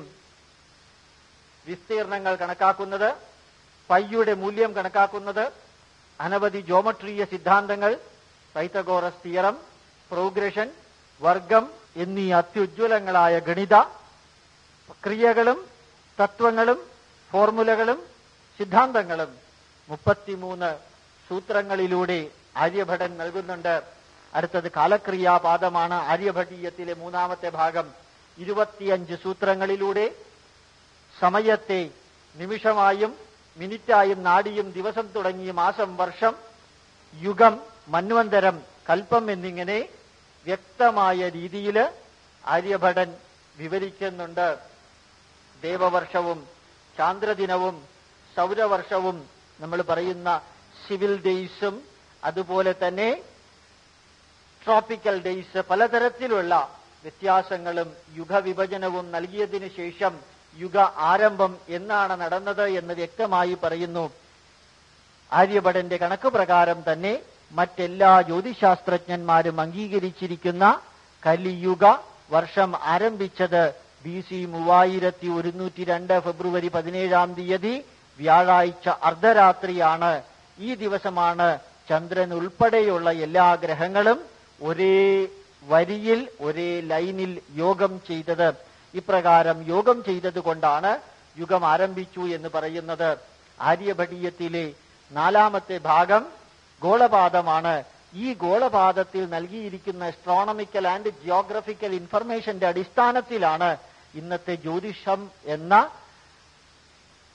വിസ്തീർണങ്ങൾ കണക്കാക്കുന്നത് പയ്യുടെ മൂല്യം കണക്കാക്കുന്നത് അനവധി ജോമട്രീയ സിദ്ധാന്തങ്ങൾ പൈത്തഗോറസ് തിയറം പ്രോഗ്രഷൻ വർഗം എന്നീ അത്യുജ്വലങ്ങളായ ഗണിത ക്രിയകളും തത്വങ്ങളും ഫോർമുലകളും സിദ്ധാന്തങ്ങളും മുപ്പത്തിമൂന്ന് സൂത്രങ്ങളിലൂടെ ആര്യഭടൻ നൽകുന്നുണ്ട് അടുത്തത് കാലക്രിയാപാദമാണ് ആര്യഭടീയത്തിലെ മൂന്നാമത്തെ ഭാഗം ഇരുപത്തിയഞ്ച് സൂത്രങ്ങളിലൂടെ സമയത്തെ നിമിഷമായും മിനിറ്റായും നാടിയും ദിവസം തുടങ്ങി മാസം വർഷം യുഗം മന്വന്തരം കൽപ്പം എന്നിങ്ങനെ വ്യക്തമായ രീതിയിൽ ആര്യഭടൻ വിവരിക്കുന്നുണ്ട് ദേവവർഷവും ചാന്ദ്രദിനവും സൗരവർഷവും നമ്മൾ പറയുന്ന സിവിൽ ഡേയ്സും അതുപോലെ തന്നെ ട്രോപ്പിക്കൽ ഡേയ്സ് പലതരത്തിലുള്ള വ്യത്യാസങ്ങളും യുഗവിഭജനവും നൽകിയതിനു ശേഷം യുഗ ആരംഭം എന്നാണ് നടന്നത് എന്ന് വ്യക്തമായി പറയുന്നു ആര്യഭടന്റെ കണക്ക് പ്രകാരം തന്നെ മറ്റെല്ലാ ജ്യോതിശാസ്ത്രജ്ഞന്മാരും അംഗീകരിച്ചിരിക്കുന്ന കലിയുഗ വർഷം ആരംഭിച്ചത് ബി സി മൂവായിരത്തി ഒരുന്നൂറ്റി രണ്ട് ഫെബ്രുവരി പതിനേഴാം തീയതി വ്യാഴാഴ്ച അർദ്ധരാത്രിയാണ് ഈ ദിവസമാണ് ചന്ദ്രൻ ഉൾപ്പെടെയുള്ള എല്ലാ ഗ്രഹങ്ങളും ഒരേ വരിയിൽ ഒരേ ലൈനിൽ യോഗം ചെയ്തത് ഇപ്രകാരം യോഗം ചെയ്തത് കൊണ്ടാണ് യുഗം ആരംഭിച്ചു എന്ന് പറയുന്നത് ആര്യഭടീയത്തിലെ നാലാമത്തെ ഭാഗം ഗോളപാദമാണ് ഈ ഗോളപാദത്തിൽ നൽകിയിരിക്കുന്ന അസ്ട്രോണമിക്കൽ ആൻഡ് ജിയോഗ്രഫിക്കൽ ഇൻഫർമേഷന്റെ അടിസ്ഥാനത്തിലാണ് ഇന്നത്തെ ജ്യോതിഷം എന്ന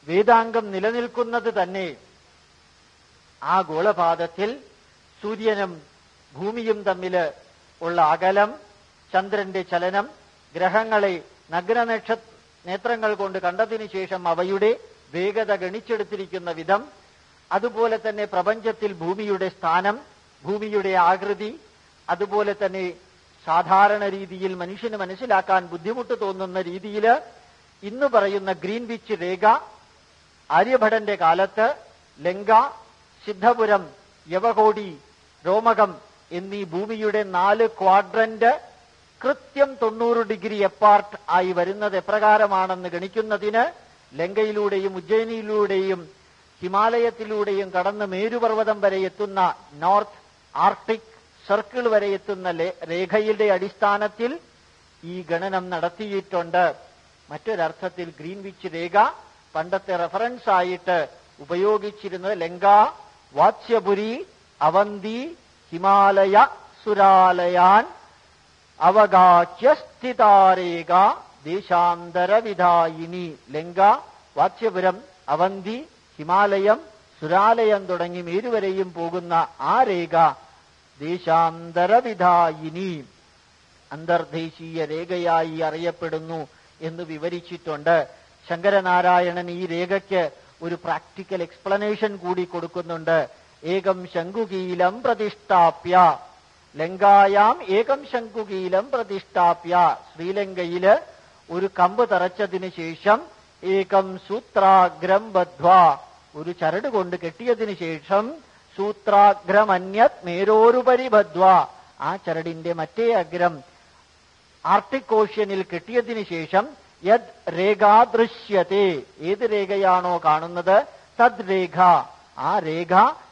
വേദാംഗം നിലനിൽക്കുന്നത് തന്നെ ആ ഗോളപാതത്തിൽ സൂര്യനും ഭൂമിയും തമ്മിൽ ഉള്ള അകലം ചന്ദ്രന്റെ ചലനം ഗ്രഹങ്ങളെ നഗ്നനക്ഷ നേത്രങ്ങൾ കൊണ്ട് കണ്ടതിനു ശേഷം അവയുടെ വേഗത ഗണിച്ചെടുത്തിരിക്കുന്ന വിധം അതുപോലെ തന്നെ പ്രപഞ്ചത്തിൽ ഭൂമിയുടെ സ്ഥാനം ഭൂമിയുടെ ആകൃതി അതുപോലെ തന്നെ സാധാരണ രീതിയിൽ മനുഷ്യന് മനസ്സിലാക്കാൻ ബുദ്ധിമുട്ട് തോന്നുന്ന രീതിയിൽ ഇന്ന് പറയുന്ന ഗ്രീൻവിച്ച് രേഖ ആര്യഭടന്റെ കാലത്ത് ലങ്ക സിദ്ധപുരം യവകോടി രോമകം എന്നീ ഭൂമിയുടെ നാല് ക്വാഡ്രന്റ് കൃത്യം തൊണ്ണൂറ് ഡിഗ്രി എപ്പാർട്ട് ആയി വരുന്നത് എപ്രകാരമാണെന്ന് ഗണിക്കുന്നതിന് ലങ്കയിലൂടെയും ഉജ്ജയിനിയിലൂടെയും ഹിമാലയത്തിലൂടെയും കടന്ന് മേരുപർവ്വതം വരെ എത്തുന്ന നോർത്ത് ആർട്ടിക് സർക്കിൾ വരെ എത്തുന്ന രേഖയുടെ അടിസ്ഥാനത്തിൽ ഈ ഗണനം നടത്തിയിട്ടുണ്ട് മറ്റൊരർത്ഥത്തിൽ ഗ്രീൻവിച്ച് രേഖ പണ്ടത്തെ റെഫറൻസ് ആയിട്ട് ഉപയോഗിച്ചിരുന്നത് ലങ്ക വാത്സ്യപുരി അവന്തി ഹിമാലയ സുരാലയാൻ അവഗാച്യസ്ഥിതാരേഖ ദേശാന്തരവിധായിനി ലങ്ക വാത്സ്യപുരം അവന്തി ഹിമാലയം സുരാലയം തുടങ്ങി മേരുവരെയും പോകുന്ന ആ രേഖ ദേശാന്തരവിധായിനി അന്തർദേശീയ രേഖയായി അറിയപ്പെടുന്നു എന്ന് വിവരിച്ചിട്ടുണ്ട് ശങ്കരനാരായണൻ ഈ രേഖയ്ക്ക് ഒരു പ്രാക്ടിക്കൽ എക്സ്പ്ലനേഷൻ കൂടി കൊടുക്കുന്നുണ്ട് ഏകം ശങ്കുകീലം പ്രതിഷ്ഠാപ്യ ലങ്കായാം ഏകം ശങ്കുകീലം പ്രതിഷ്ഠാപ്യ ശ്രീലങ്കയില് ഒരു കമ്പ് തറച്ചതിന് ശേഷം ഏകം സൂത്രാഗ്രം ബദ്ധ്വ ഒരു ചരട് കൊണ്ട് കെട്ടിയതിനു ശേഷം സൂത്രാഗ്രമന്യത് മേരോരുപരി ബദ്ധ്വ ആ ചരടിന്റെ മറ്റേ അഗ്രം ആർട്ടിക് ഓഷ്യനിൽ കെട്ടിയതിനു ശേഷം യദ് രേഖാ ദൃശ്യത്തെ ഏത് രേഖയാണോ കാണുന്നത് തദ് രേഖ ആ രേഖ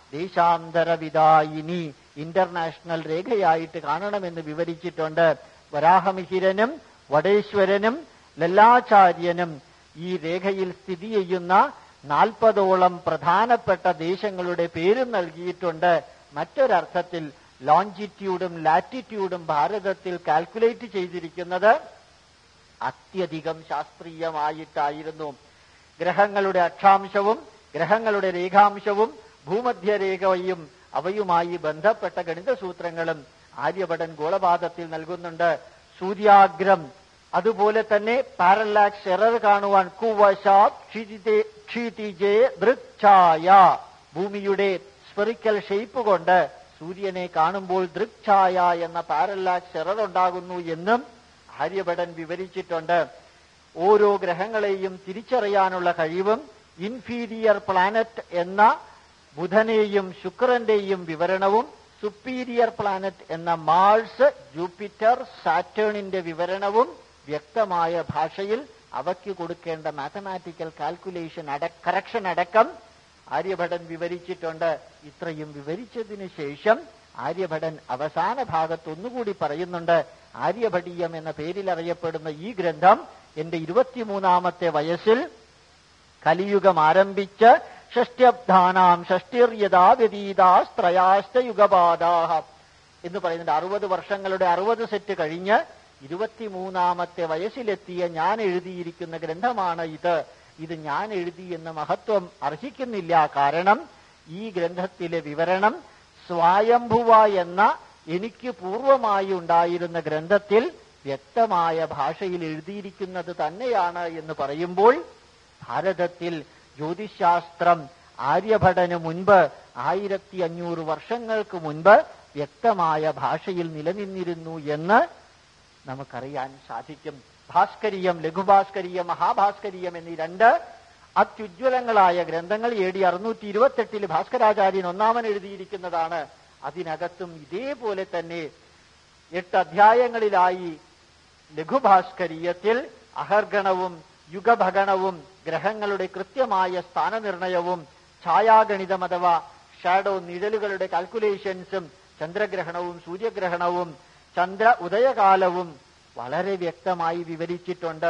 ദേശാന്തരവിദായിനി ഇന്റർനാഷണൽ രേഖയായിട്ട് കാണണമെന്ന് വിവരിച്ചിട്ടുണ്ട് വരാഹമിഹിരനും വടേശ്വരനും ലല്ലാചാര്യനും ഈ രേഖയിൽ സ്ഥിതി ചെയ്യുന്ന നാൽപ്പതോളം പ്രധാനപ്പെട്ട ദേശങ്ങളുടെ പേരും നൽകിയിട്ടുണ്ട് മറ്റൊരർത്ഥത്തിൽ ലോഞ്ചിറ്റ്യൂഡും ലാറ്റിറ്റ്യൂഡും ഭാരതത്തിൽ കാൽക്കുലേറ്റ് ചെയ്തിരിക്കുന്നത് അത്യധികം ശാസ്ത്രീയമായിട്ടായിരുന്നു ഗ്രഹങ്ങളുടെ അക്ഷാംശവും ഗ്രഹങ്ങളുടെ രേഖാംശവും ഭൂമധ്യരേഖയും അവയുമായി ബന്ധപ്പെട്ട ഗണിത സൂത്രങ്ങളും ആര്യഭടൻ ഗോളപാതത്തിൽ നൽകുന്നുണ്ട് സൂര്യാഗ്രം അതുപോലെ തന്നെ പാരലാക്സ് എറർ കാണുവാൻ കുവശാത് ക്ഷീതിജേ ദൃക്ഛായ ഭൂമിയുടെ സ്പെറിക്കൽ ഷേപ്പ് കൊണ്ട് സൂര്യനെ കാണുമ്പോൾ ദൃക്ഛായ എന്ന പാരലാക്സ് എറർ ഉണ്ടാകുന്നു എന്നും ആര്യഭടൻ വിവരിച്ചിട്ടുണ്ട് ഓരോ ഗ്രഹങ്ങളെയും തിരിച്ചറിയാനുള്ള കഴിവും ഇൻഫീരിയർ പ്ലാനറ്റ് എന്ന ബുധനെയും ശുക്രന്റെയും വിവരണവും സുപ്പീരിയർ പ്ലാനറ്റ് എന്ന മാൾസ് ജൂപ്പിറ്റർ സാറ്റേണിന്റെ വിവരണവും വ്യക്തമായ ഭാഷയിൽ അവയ്ക്ക് കൊടുക്കേണ്ട മാത്തമാറ്റിക്കൽ കാൽക്കുലേഷൻ അട കറക്ഷൻ അടക്കം ആര്യഭടൻ വിവരിച്ചിട്ടുണ്ട് ഇത്രയും വിവരിച്ചതിന് ശേഷം ആര്യഭടൻ അവസാന ഭാഗത്ത് ഒന്നുകൂടി പറയുന്നുണ്ട് ആര്യഭടീയം എന്ന പേരിൽ അറിയപ്പെടുന്ന ഈ ഗ്രന്ഥം എന്റെ ഇരുപത്തിമൂന്നാമത്തെ വയസ്സിൽ കലിയുഗം ആരംഭിച്ച് ഷഷ്ട്യബ്ധാനാം ഷഷ്ടിർയഥാ വ്യതീതാസ്ത്രയാശ്ച യുഗപാദാഹ എന്ന് പറയുന്നുണ്ട് അറുപത് വർഷങ്ങളുടെ അറുപത് സെറ്റ് കഴിഞ്ഞ് ഇരുപത്തിമൂന്നാമത്തെ വയസ്സിലെത്തിയ ഞാൻ എഴുതിയിരിക്കുന്ന ഗ്രന്ഥമാണ് ഇത് ഇത് ഞാൻ എഴുതി എന്ന മഹത്വം അർഹിക്കുന്നില്ല കാരണം ഈ ഗ്രന്ഥത്തിലെ വിവരണം സ്വായംഭുവ എന്ന എനിക്ക് പൂർവമായി ഉണ്ടായിരുന്ന ഗ്രന്ഥത്തിൽ വ്യക്തമായ ഭാഷയിൽ എഴുതിയിരിക്കുന്നത് തന്നെയാണ് എന്ന് പറയുമ്പോൾ ഭാരതത്തിൽ ജ്യോതിശാസ്ത്രം ആര്യഭടന് മുൻപ് ആയിരത്തി അഞ്ഞൂറ് വർഷങ്ങൾക്ക് മുൻപ് വ്യക്തമായ ഭാഷയിൽ നിലനിന്നിരുന്നു എന്ന് നമുക്കറിയാൻ സാധിക്കും ഭാസ്കരീയം ലഘുഭാസ്കരീയം മഹാഭാസ്കരീയം എന്നീ രണ്ട് അത്യുജ്വലങ്ങളായ ഗ്രന്ഥങ്ങൾ എ ഡി അറുന്നൂറ്റി ഇരുപത്തെട്ടിൽ ഭാസ്കരാചാര്യൻ ഒന്നാമൻ എഴുതിയിരിക്കുന്നതാണ് അതിനകത്തും ഇതേപോലെ തന്നെ എട്ട് അധ്യായങ്ങളിലായി ലഘുഭാസ്കരീയത്തിൽ അഹർഗണവും യുഗഭഗണവും ഗ്രഹങ്ങളുടെ കൃത്യമായ സ്ഥാനനിർണയവും ഛായാഗണിതം അഥവാ ഷാഡോ നിഴലുകളുടെ കാൽക്കുലേഷൻസും ചന്ദ്രഗ്രഹണവും സൂര്യഗ്രഹണവും ചന്ദ്ര ഉദയകാലവും വളരെ വ്യക്തമായി വിവരിച്ചിട്ടുണ്ട്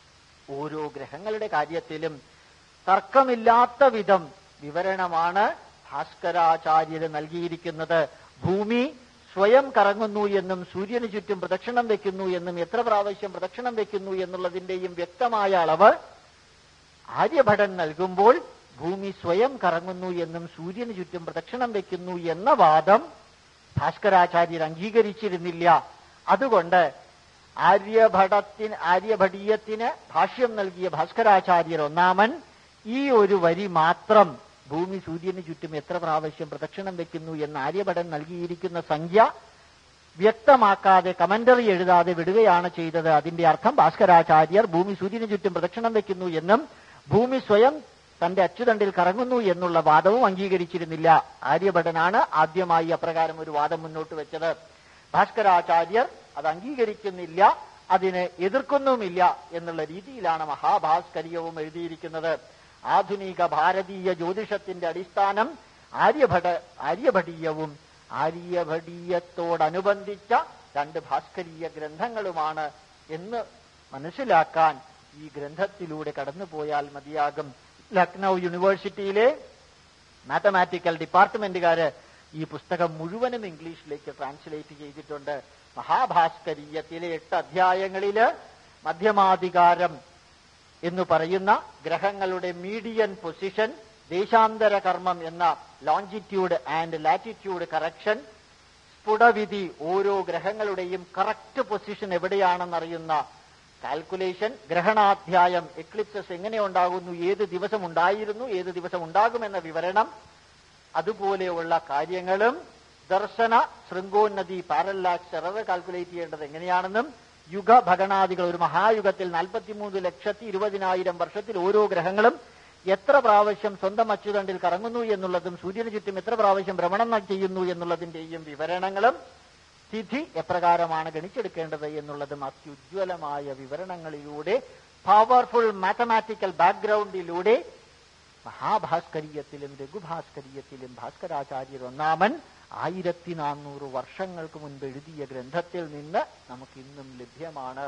ഓരോ ഗ്രഹങ്ങളുടെ കാര്യത്തിലും തർക്കമില്ലാത്ത വിധം വിവരണമാണ് ഭാസ്കരാചാര്യര് നൽകിയിരിക്കുന്നത് ഭൂമി സ്വയം കറങ്ങുന്നു എന്നും സൂര്യന് ചുറ്റും പ്രദക്ഷിണം വെക്കുന്നു എന്നും എത്ര പ്രാവശ്യം പ്രദക്ഷിണം വെക്കുന്നു എന്നുള്ളതിന്റെയും വ്യക്തമായ അളവ് ആര്യഭടൻ നൽകുമ്പോൾ ഭൂമി സ്വയം കറങ്ങുന്നു എന്നും സൂര്യന് ചുറ്റും പ്രദക്ഷിണം വെക്കുന്നു എന്ന വാദം ഭാസ്കരാചാര്യർ അംഗീകരിച്ചിരുന്നില്ല അതുകൊണ്ട് ആര്യഭടത്തിന് ആര്യഭടീയത്തിന് ഭാഷ്യം നൽകിയ ഭാസ്കരാചാര്യർ ഒന്നാമൻ ഈ ഒരു വരി മാത്രം ഭൂമി സൂര്യന് ചുറ്റും എത്ര പ്രാവശ്യം പ്രദക്ഷിണം വെക്കുന്നു എന്ന് ആര്യഭടൻ നൽകിയിരിക്കുന്ന സംഖ്യ വ്യക്തമാക്കാതെ കമന്ററി എഴുതാതെ വിടുകയാണ് ചെയ്തത് അതിന്റെ അർത്ഥം ഭാസ്കരാചാര്യർ ഭൂമി സൂര്യന് ചുറ്റും പ്രദക്ഷിണം വെക്കുന്നു എന്നും ഭൂമി സ്വയം തന്റെ അച്ചുതണ്ടിൽ കറങ്ങുന്നു എന്നുള്ള വാദവും അംഗീകരിച്ചിരുന്നില്ല ആര്യഭടനാണ് ആദ്യമായി അപ്രകാരം ഒരു വാദം മുന്നോട്ട് വെച്ചത് ഭാസ്കരാചാര്യർ അത് അംഗീകരിക്കുന്നില്ല അതിനെ എതിർക്കുന്നുമില്ല എന്നുള്ള രീതിയിലാണ് മഹാഭാസ്കര്യവും എഴുതിയിരിക്കുന്നത് ആധുനിക ഭാരതീയ ജ്യോതിഷത്തിന്റെ അടിസ്ഥാനം ആര്യഭട ആര്യഭടീയവും ആര്യഭടീയത്തോടനുബന്ധിച്ച രണ്ട് ഭാസ്കരീയ ഗ്രന്ഥങ്ങളുമാണ് എന്ന് മനസ്സിലാക്കാൻ ഈ ഗ്രന്ഥത്തിലൂടെ കടന്നുപോയാൽ മതിയാകും ലക്നൗ യൂണിവേഴ്സിറ്റിയിലെ മാത്തമാറ്റിക്കൽ ഡിപ്പാർട്ട്മെന്റുകാര് ഈ പുസ്തകം മുഴുവനും ഇംഗ്ലീഷിലേക്ക് ട്രാൻസ്ലേറ്റ് ചെയ്തിട്ടുണ്ട് മഹാഭാസ്കരീയത്തിലെ എട്ട് അധ്യായങ്ങളില് മധ്യമാധികാരം എന്ന് പറയുന്ന ഗ്രഹങ്ങളുടെ മീഡിയൻ പൊസിഷൻ ദേശാന്തര കർമ്മം എന്ന ലോഞ്ചിറ്റ്യൂഡ് ആൻഡ് ലാറ്റിറ്റ്യൂഡ് കറക്ഷൻ സ്ഫുടവിധി ഓരോ ഗ്രഹങ്ങളുടെയും കറക്റ്റ് പൊസിഷൻ എവിടെയാണെന്നറിയുന്ന കാൽക്കുലേഷൻ ഗ്രഹണാധ്യായം എക്ലിപ്സസ് എങ്ങനെ ഉണ്ടാകുന്നു ഏത് ദിവസം ഉണ്ടായിരുന്നു ഏത് ദിവസം ഉണ്ടാകുമെന്ന വിവരണം അതുപോലെയുള്ള കാര്യങ്ങളും ദർശന ശൃംഗോന്നതി പാരലാക്സ് എറർ കാൽക്കുലേറ്റ് ചെയ്യേണ്ടത് എങ്ങനെയാണെന്നും യുഗ ഭഗണാദികൾ ഒരു മഹായുഗത്തിൽ നാൽപ്പത്തിമൂന്ന് ലക്ഷത്തി ഇരുപതിനായിരം വർഷത്തിൽ ഓരോ ഗ്രഹങ്ങളും എത്ര പ്രാവശ്യം സ്വന്തം അച്ചുതണ്ടിൽ കറങ്ങുന്നു എന്നുള്ളതും സൂര്യന് ചുറ്റും എത്ര പ്രാവശ്യം ഭ്രമണം ചെയ്യുന്നു എന്നുള്ളതിന്റെയും വിവരണങ്ങളും തിഥി എപ്രകാരമാണ് ഗണിച്ചെടുക്കേണ്ടത് എന്നുള്ളതും അത്യുജ്വലമായ വിവരണങ്ങളിലൂടെ പവർഫുൾ മാത്തമാറ്റിക്കൽ ബാക്ക്ഗ്രൗണ്ടിലൂടെ മഹാഭാസ്കരീയത്തിലും രഘുഭാസ്കരീയത്തിലും ഭാസ്കരാചാര്യർ ഒന്നാമൻ ആയിരത്തി നാനൂറ് വർഷങ്ങൾക്ക് മുൻപ് എഴുതിയ ഗ്രന്ഥത്തിൽ നിന്ന് നമുക്ക് ഇന്നും ലഭ്യമാണ്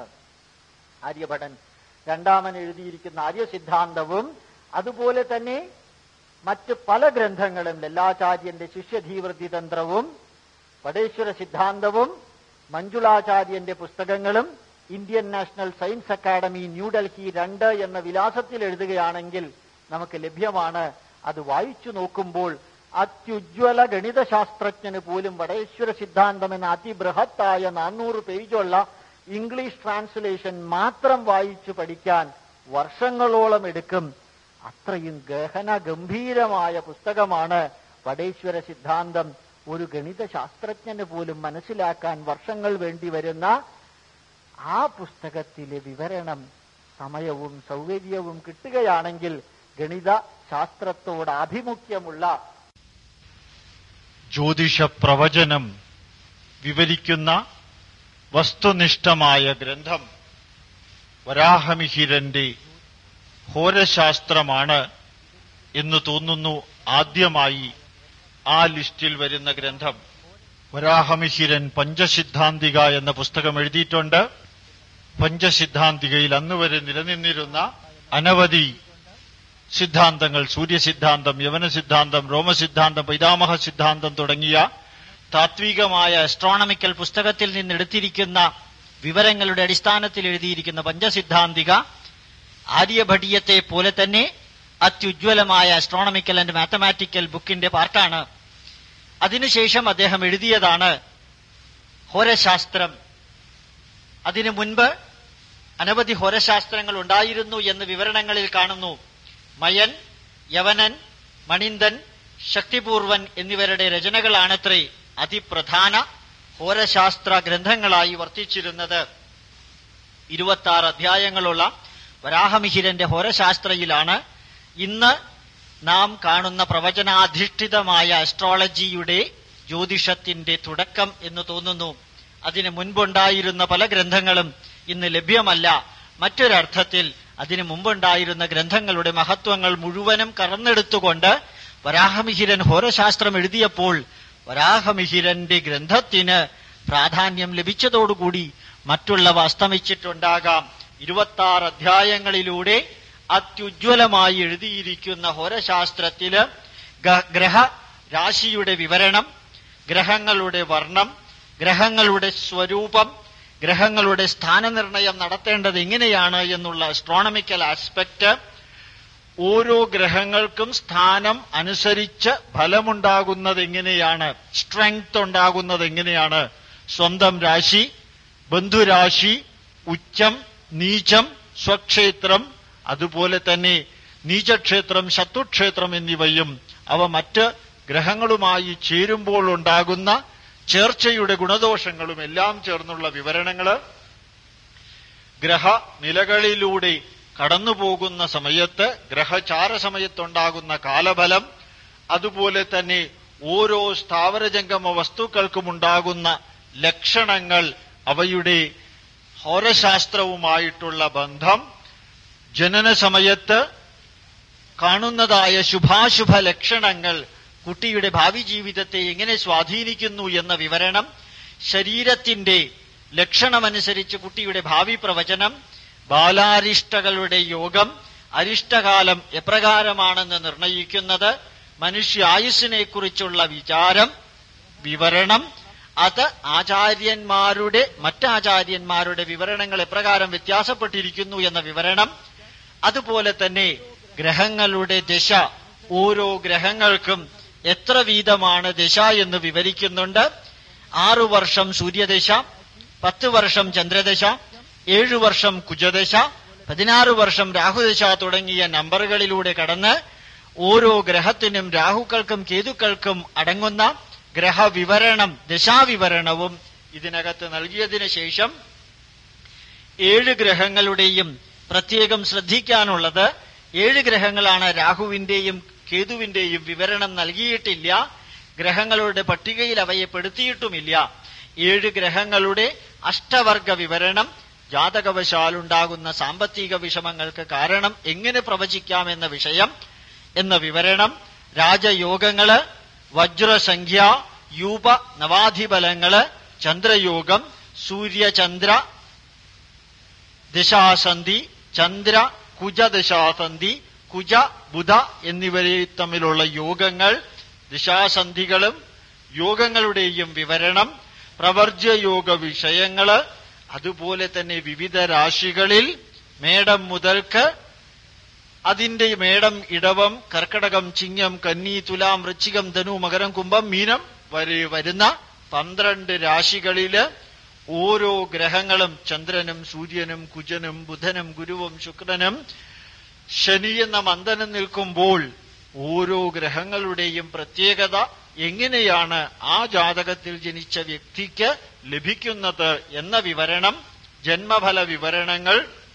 ആര്യഭടൻ രണ്ടാമൻ എഴുതിയിരിക്കുന്ന ആര്യസിദ്ധാന്തവും അതുപോലെ തന്നെ മറ്റ് പല ഗ്രന്ഥങ്ങളും ലല്ലാചാര്യന്റെ ശിഷ്യധീവൃത്തി തന്ത്രവും വടേശ്വര സിദ്ധാന്തവും മഞ്ജുളാചാര്യന്റെ പുസ്തകങ്ങളും Indian National Science Academy New Delhi രണ്ട് എന്ന വിലാസത്തിൽ എഴുതുകയാണെങ്കിൽ നമുക്ക് ലഭ്യമാണ് അത് വായിച്ചു നോക്കുമ്പോൾ അത്യുജ്വല ഗണിതശാസ്ത്രജ്ഞന് പോലും വടേശ്വര സിദ്ധാന്തം എന്ന അതിബൃഹത്തായ നാനൂറ് പേജുള്ള ഇംഗ്ലീഷ് ട്രാൻസ്ലേഷൻ മാത്രം വായിച്ചു പഠിക്കാൻ വർഷങ്ങളോളം എടുക്കും അത്രയും ഗഹന ഗംഭീരമായ പുസ്തകമാണ് വടേശ്വര സിദ്ധാന്തം ഒരു ഗണിത ശാസ്ത്രജ്ഞന് പോലും മനസ്സിലാക്കാൻ വർഷങ്ങൾ വേണ്ടി വരുന്ന ആ പുസ്തകത്തിലെ വിവരണം സമയവും സൗകര്യവും കിട്ടുകയാണെങ്കിൽ ഗണിത ശാസ്ത്രത്തോട് ആഭിമുഖ്യമുള്ള ജ്യോതിഷ പ്രവചനം വിവരിക്കുന്ന വസ്തുനിഷ്ഠമായ ഗ്രന്ഥം വരാഹമിഹിരന്റെ ഹോരശാസ്ത്രമാണ് എന്ന് തോന്നുന്നു ആദ്യമായി ആ ലിസ്റ്റിൽ വരുന്ന ഗ്രന്ഥം വരാഹമിഹിരൻ പഞ്ചസിദ്ധാന്തിക എന്ന പുസ്തകം എഴുതിയിട്ടുണ്ട് പഞ്ചസിദ്ധാന്തികയിൽ അന്നുവരെ നിലനിന്നിരുന്ന അനവധി സിദ്ധാന്തങ്ങൾ സൂര്യസിദ്ധാന്തം യവന സിദ്ധാന്തം റോമസിദ്ധാന്തം പൈതാമഹ സിദ്ധാന്തം തുടങ്ങിയ താത്വികമായ അസ്ട്രോണമിക്കൽ പുസ്തകത്തിൽ നിന്ന് എടുത്തിരിക്കുന്ന വിവരങ്ങളുടെ അടിസ്ഥാനത്തിൽ എഴുതിയിരിക്കുന്ന പഞ്ചസിദ്ധാന്തിക ആര്യഭടീയത്തെ പോലെ തന്നെ അത്യുജ്വലമായ അസ്ട്രോണമിക്കൽ ആൻഡ് മാത്തമാറ്റിക്കൽ ബുക്കിന്റെ പാർട്ടാണ് അതിനുശേഷം അദ്ദേഹം എഴുതിയതാണ് ഹോരശാസ്ത്രം അതിനു മുൻപ് അനവധി ഹോരശാസ്ത്രങ്ങൾ ഉണ്ടായിരുന്നു എന്ന് വിവരണങ്ങളിൽ കാണുന്നു മയൻ യവനൻ മണിന്ദൻ ശക്തിപൂർവൻ എന്നിവരുടെ രചനകളാണത്രേ അതിപ്രധാന ഹോരശാസ്ത്ര ഗ്രന്ഥങ്ങളായി വർത്തിച്ചിരുന്നത് ഇരുപത്തി ആറ് അധ്യായങ്ങളുള്ള വരാഹമിഹിരന്റെ ഹോരശാസ്ത്രയിലാണ് ഇന്ന് നാം കാണുന്ന പ്രവചനാധിഷ്ഠിതമായ അസ്ട്രോളജിയുടെ ജ്യോതിഷത്തിന്റെ തുടക്കം എന്ന് തോന്നുന്നു അതിന് മുൻപുണ്ടായിരുന്ന പല ഗ്രന്ഥങ്ങളും ഇന്ന് ലഭ്യമല്ല മറ്റൊരർത്ഥത്തിൽ അതിനു മുമ്പുണ്ടായിരുന്ന ഗ്രന്ഥങ്ങളുടെ മഹത്വങ്ങൾ മുഴുവനും കറന്നെടുത്തുകൊണ്ട് വരാഹമിഹിരൻ ഹോരശാസ്ത്രം എഴുതിയപ്പോൾ വരാഹമിഹിരന്റെ ഗ്രന്ഥത്തിന് പ്രാധാന്യം ലഭിച്ചതോടുകൂടി മറ്റുള്ളവ അസ്തമിച്ചിട്ടുണ്ടാകാം ഇരുപത്തി ആറ് അധ്യായങ്ങളിലൂടെ അത്യുജ്വലമായി എഴുതിയിരിക്കുന്ന ഹോരശാസ്ത്രത്തില് ഗ്രഹ രാശിയുടെ വിവരണം ഗ്രഹങ്ങളുടെ വർണ്ണം ഗ്രഹങ്ങളുടെ സ്വരൂപം ഗ്രഹങ്ങളുടെ സ്ഥാനനിർണയം നടത്തേണ്ടത് എങ്ങനെയാണ് എന്നുള്ള അസ്ട്രോണമിക്കൽ ആസ്പെക്ട് ഓരോ ഗ്രഹങ്ങൾക്കും സ്ഥാനം അനുസരിച്ച് ഫലമുണ്ടാകുന്നത് എങ്ങനെയാണ് സ്ട്രെങ്ത് ഉണ്ടാകുന്നത് എങ്ങനെയാണ് സ്വന്തം രാശി ബന്ധുരാശി ഉച്ചം നീചം സ്വക്ഷേത്രം അതുപോലെ തന്നെ നീചക്ഷേത്രം ശത്രുക്ഷേത്രം എന്നിവയും അവ മറ്റ് ഗ്രഹങ്ങളുമായി ചേരുമ്പോൾ ഉണ്ടാകുന്ന ചേർച്ചയുടെ ഗുണദോഷങ്ങളും എല്ലാം ചേർന്നുള്ള വിവരണങ്ങള് ഗ്രഹ നിലകളിലൂടെ കടന്നുപോകുന്ന സമയത്ത് ഗ്രഹചാര സമയത്തുണ്ടാകുന്ന കാലഫലം അതുപോലെ തന്നെ ഓരോ സ്ഥാവരജംഗമ വസ്തുക്കൾക്കും ഉണ്ടാകുന്ന ലക്ഷണങ്ങൾ അവയുടെ ഹോരശാസ്ത്രവുമായിട്ടുള്ള ബന്ധം ജനന സമയത്ത് കാണുന്നതായ ശുഭാശുഭ ലക്ഷണങ്ങൾ കുട്ടിയുടെ ഭാവി ജീവിതത്തെ എങ്ങനെ സ്വാധീനിക്കുന്നു എന്ന വിവരണം ശരീരത്തിന്റെ ലക്ഷണമനുസരിച്ച് കുട്ടിയുടെ ഭാവി പ്രവചനം ബാലാരിഷ്ടകളുടെ യോഗം അരിഷ്ടകാലം എപ്രകാരമാണെന്ന് നിർണയിക്കുന്നത് മനുഷ്യ ആയുസ്സിനെ കുറിച്ചുള്ള വിചാരം വിവരണം അത് ആചാര്യന്മാരുടെ മറ്റാചാര്യന്മാരുടെ വിവരണങ്ങൾ എപ്രകാരം വ്യത്യാസപ്പെട്ടിരിക്കുന്നു എന്ന വിവരണം അതുപോലെ തന്നെ ഗ്രഹങ്ങളുടെ ദശ ഓരോ ഗ്രഹങ്ങൾക്കും എത്ര വീതമാണ് ദശ എന്ന് വിവരിക്കുന്നുണ്ട് ആറു വർഷം സൂര്യദശ പത്ത് വർഷം ചന്ദ്രദശ ഏഴു വർഷം കുജദശ പതിനാറ് വർഷം രാഹുദശ തുടങ്ങിയ നമ്പറുകളിലൂടെ കടന്ന് ഓരോ ഗ്രഹത്തിനും രാഹുക്കൾക്കും കേതുക്കൾക്കും അടങ്ങുന്ന ഗ്രഹവിവരണം ദശാവിവരണവും ഇതിനകത്ത് നൽകിയതിനു ശേഷം ഏഴ് ഗ്രഹങ്ങളുടെയും പ്രത്യേകം ശ്രദ്ധിക്കാനുള്ളത് ഏഴ് ഗ്രഹങ്ങളാണ് രാഹുവിന്റെയും കേതുവിന്റെയും വിവരണം നൽകിയിട്ടില്ല ഗ്രഹങ്ങളുടെ പട്ടികയിൽ അവയെ പെടുത്തിയിട്ടുമില്ല ഏഴ് ഗ്രഹങ്ങളുടെ അഷ്ടവർഗ വിവരണം ജാതകവശാലുണ്ടാകുന്ന സാമ്പത്തിക വിഷമങ്ങൾക്ക് കാരണം എങ്ങനെ പ്രവചിക്കാമെന്ന വിഷയം എന്ന വിവരണം രാജയോഗങ്ങള് വജ്രസംഖ്യ യൂപ നവാധിബലങ്ങള് ചന്ദ്രയോഗം സൂര്യചന്ദ്ര ദിശാസന്ധി ചന്ദ്ര കുജ ദിശാസന്ധി കുജ ബുധ എന്നിവരെ തമ്മിലുള്ള യോഗങ്ങൾ ദിശാസന്ധികളും യോഗങ്ങളുടെയും വിവരണം പ്രവർജ്യയോഗ വിഷയങ്ങള് അതുപോലെ തന്നെ വിവിധ രാശികളിൽ മേടം മുതൽക്ക് അതിന്റെ മേടം ഇടവം കർക്കടകം ചിങ്ങം കന്നി തുലാം വൃശ്ചികം ധനു മകരം കുംഭം മീനം വരെ വരുന്ന പന്ത്രണ്ട് രാശികളില് ഓരോ ഗ്രഹങ്ങളും ചന്ദ്രനും സൂര്യനും കുജനും ബുധനും ഗുരുവും ശുക്രനും ശനി എന്ന മന്ദനം നിൽക്കുമ്പോൾ ഓരോ ഗ്രഹങ്ങളുടെയും പ്രത്യേകത എങ്ങനെയാണ് ആ ജാതകത്തിൽ ജനിച്ച വ്യക്തിക്ക് ലഭിക്കുന്നത് എന്ന വിവരണം ജന്മഫല വിവരണങ്ങൾ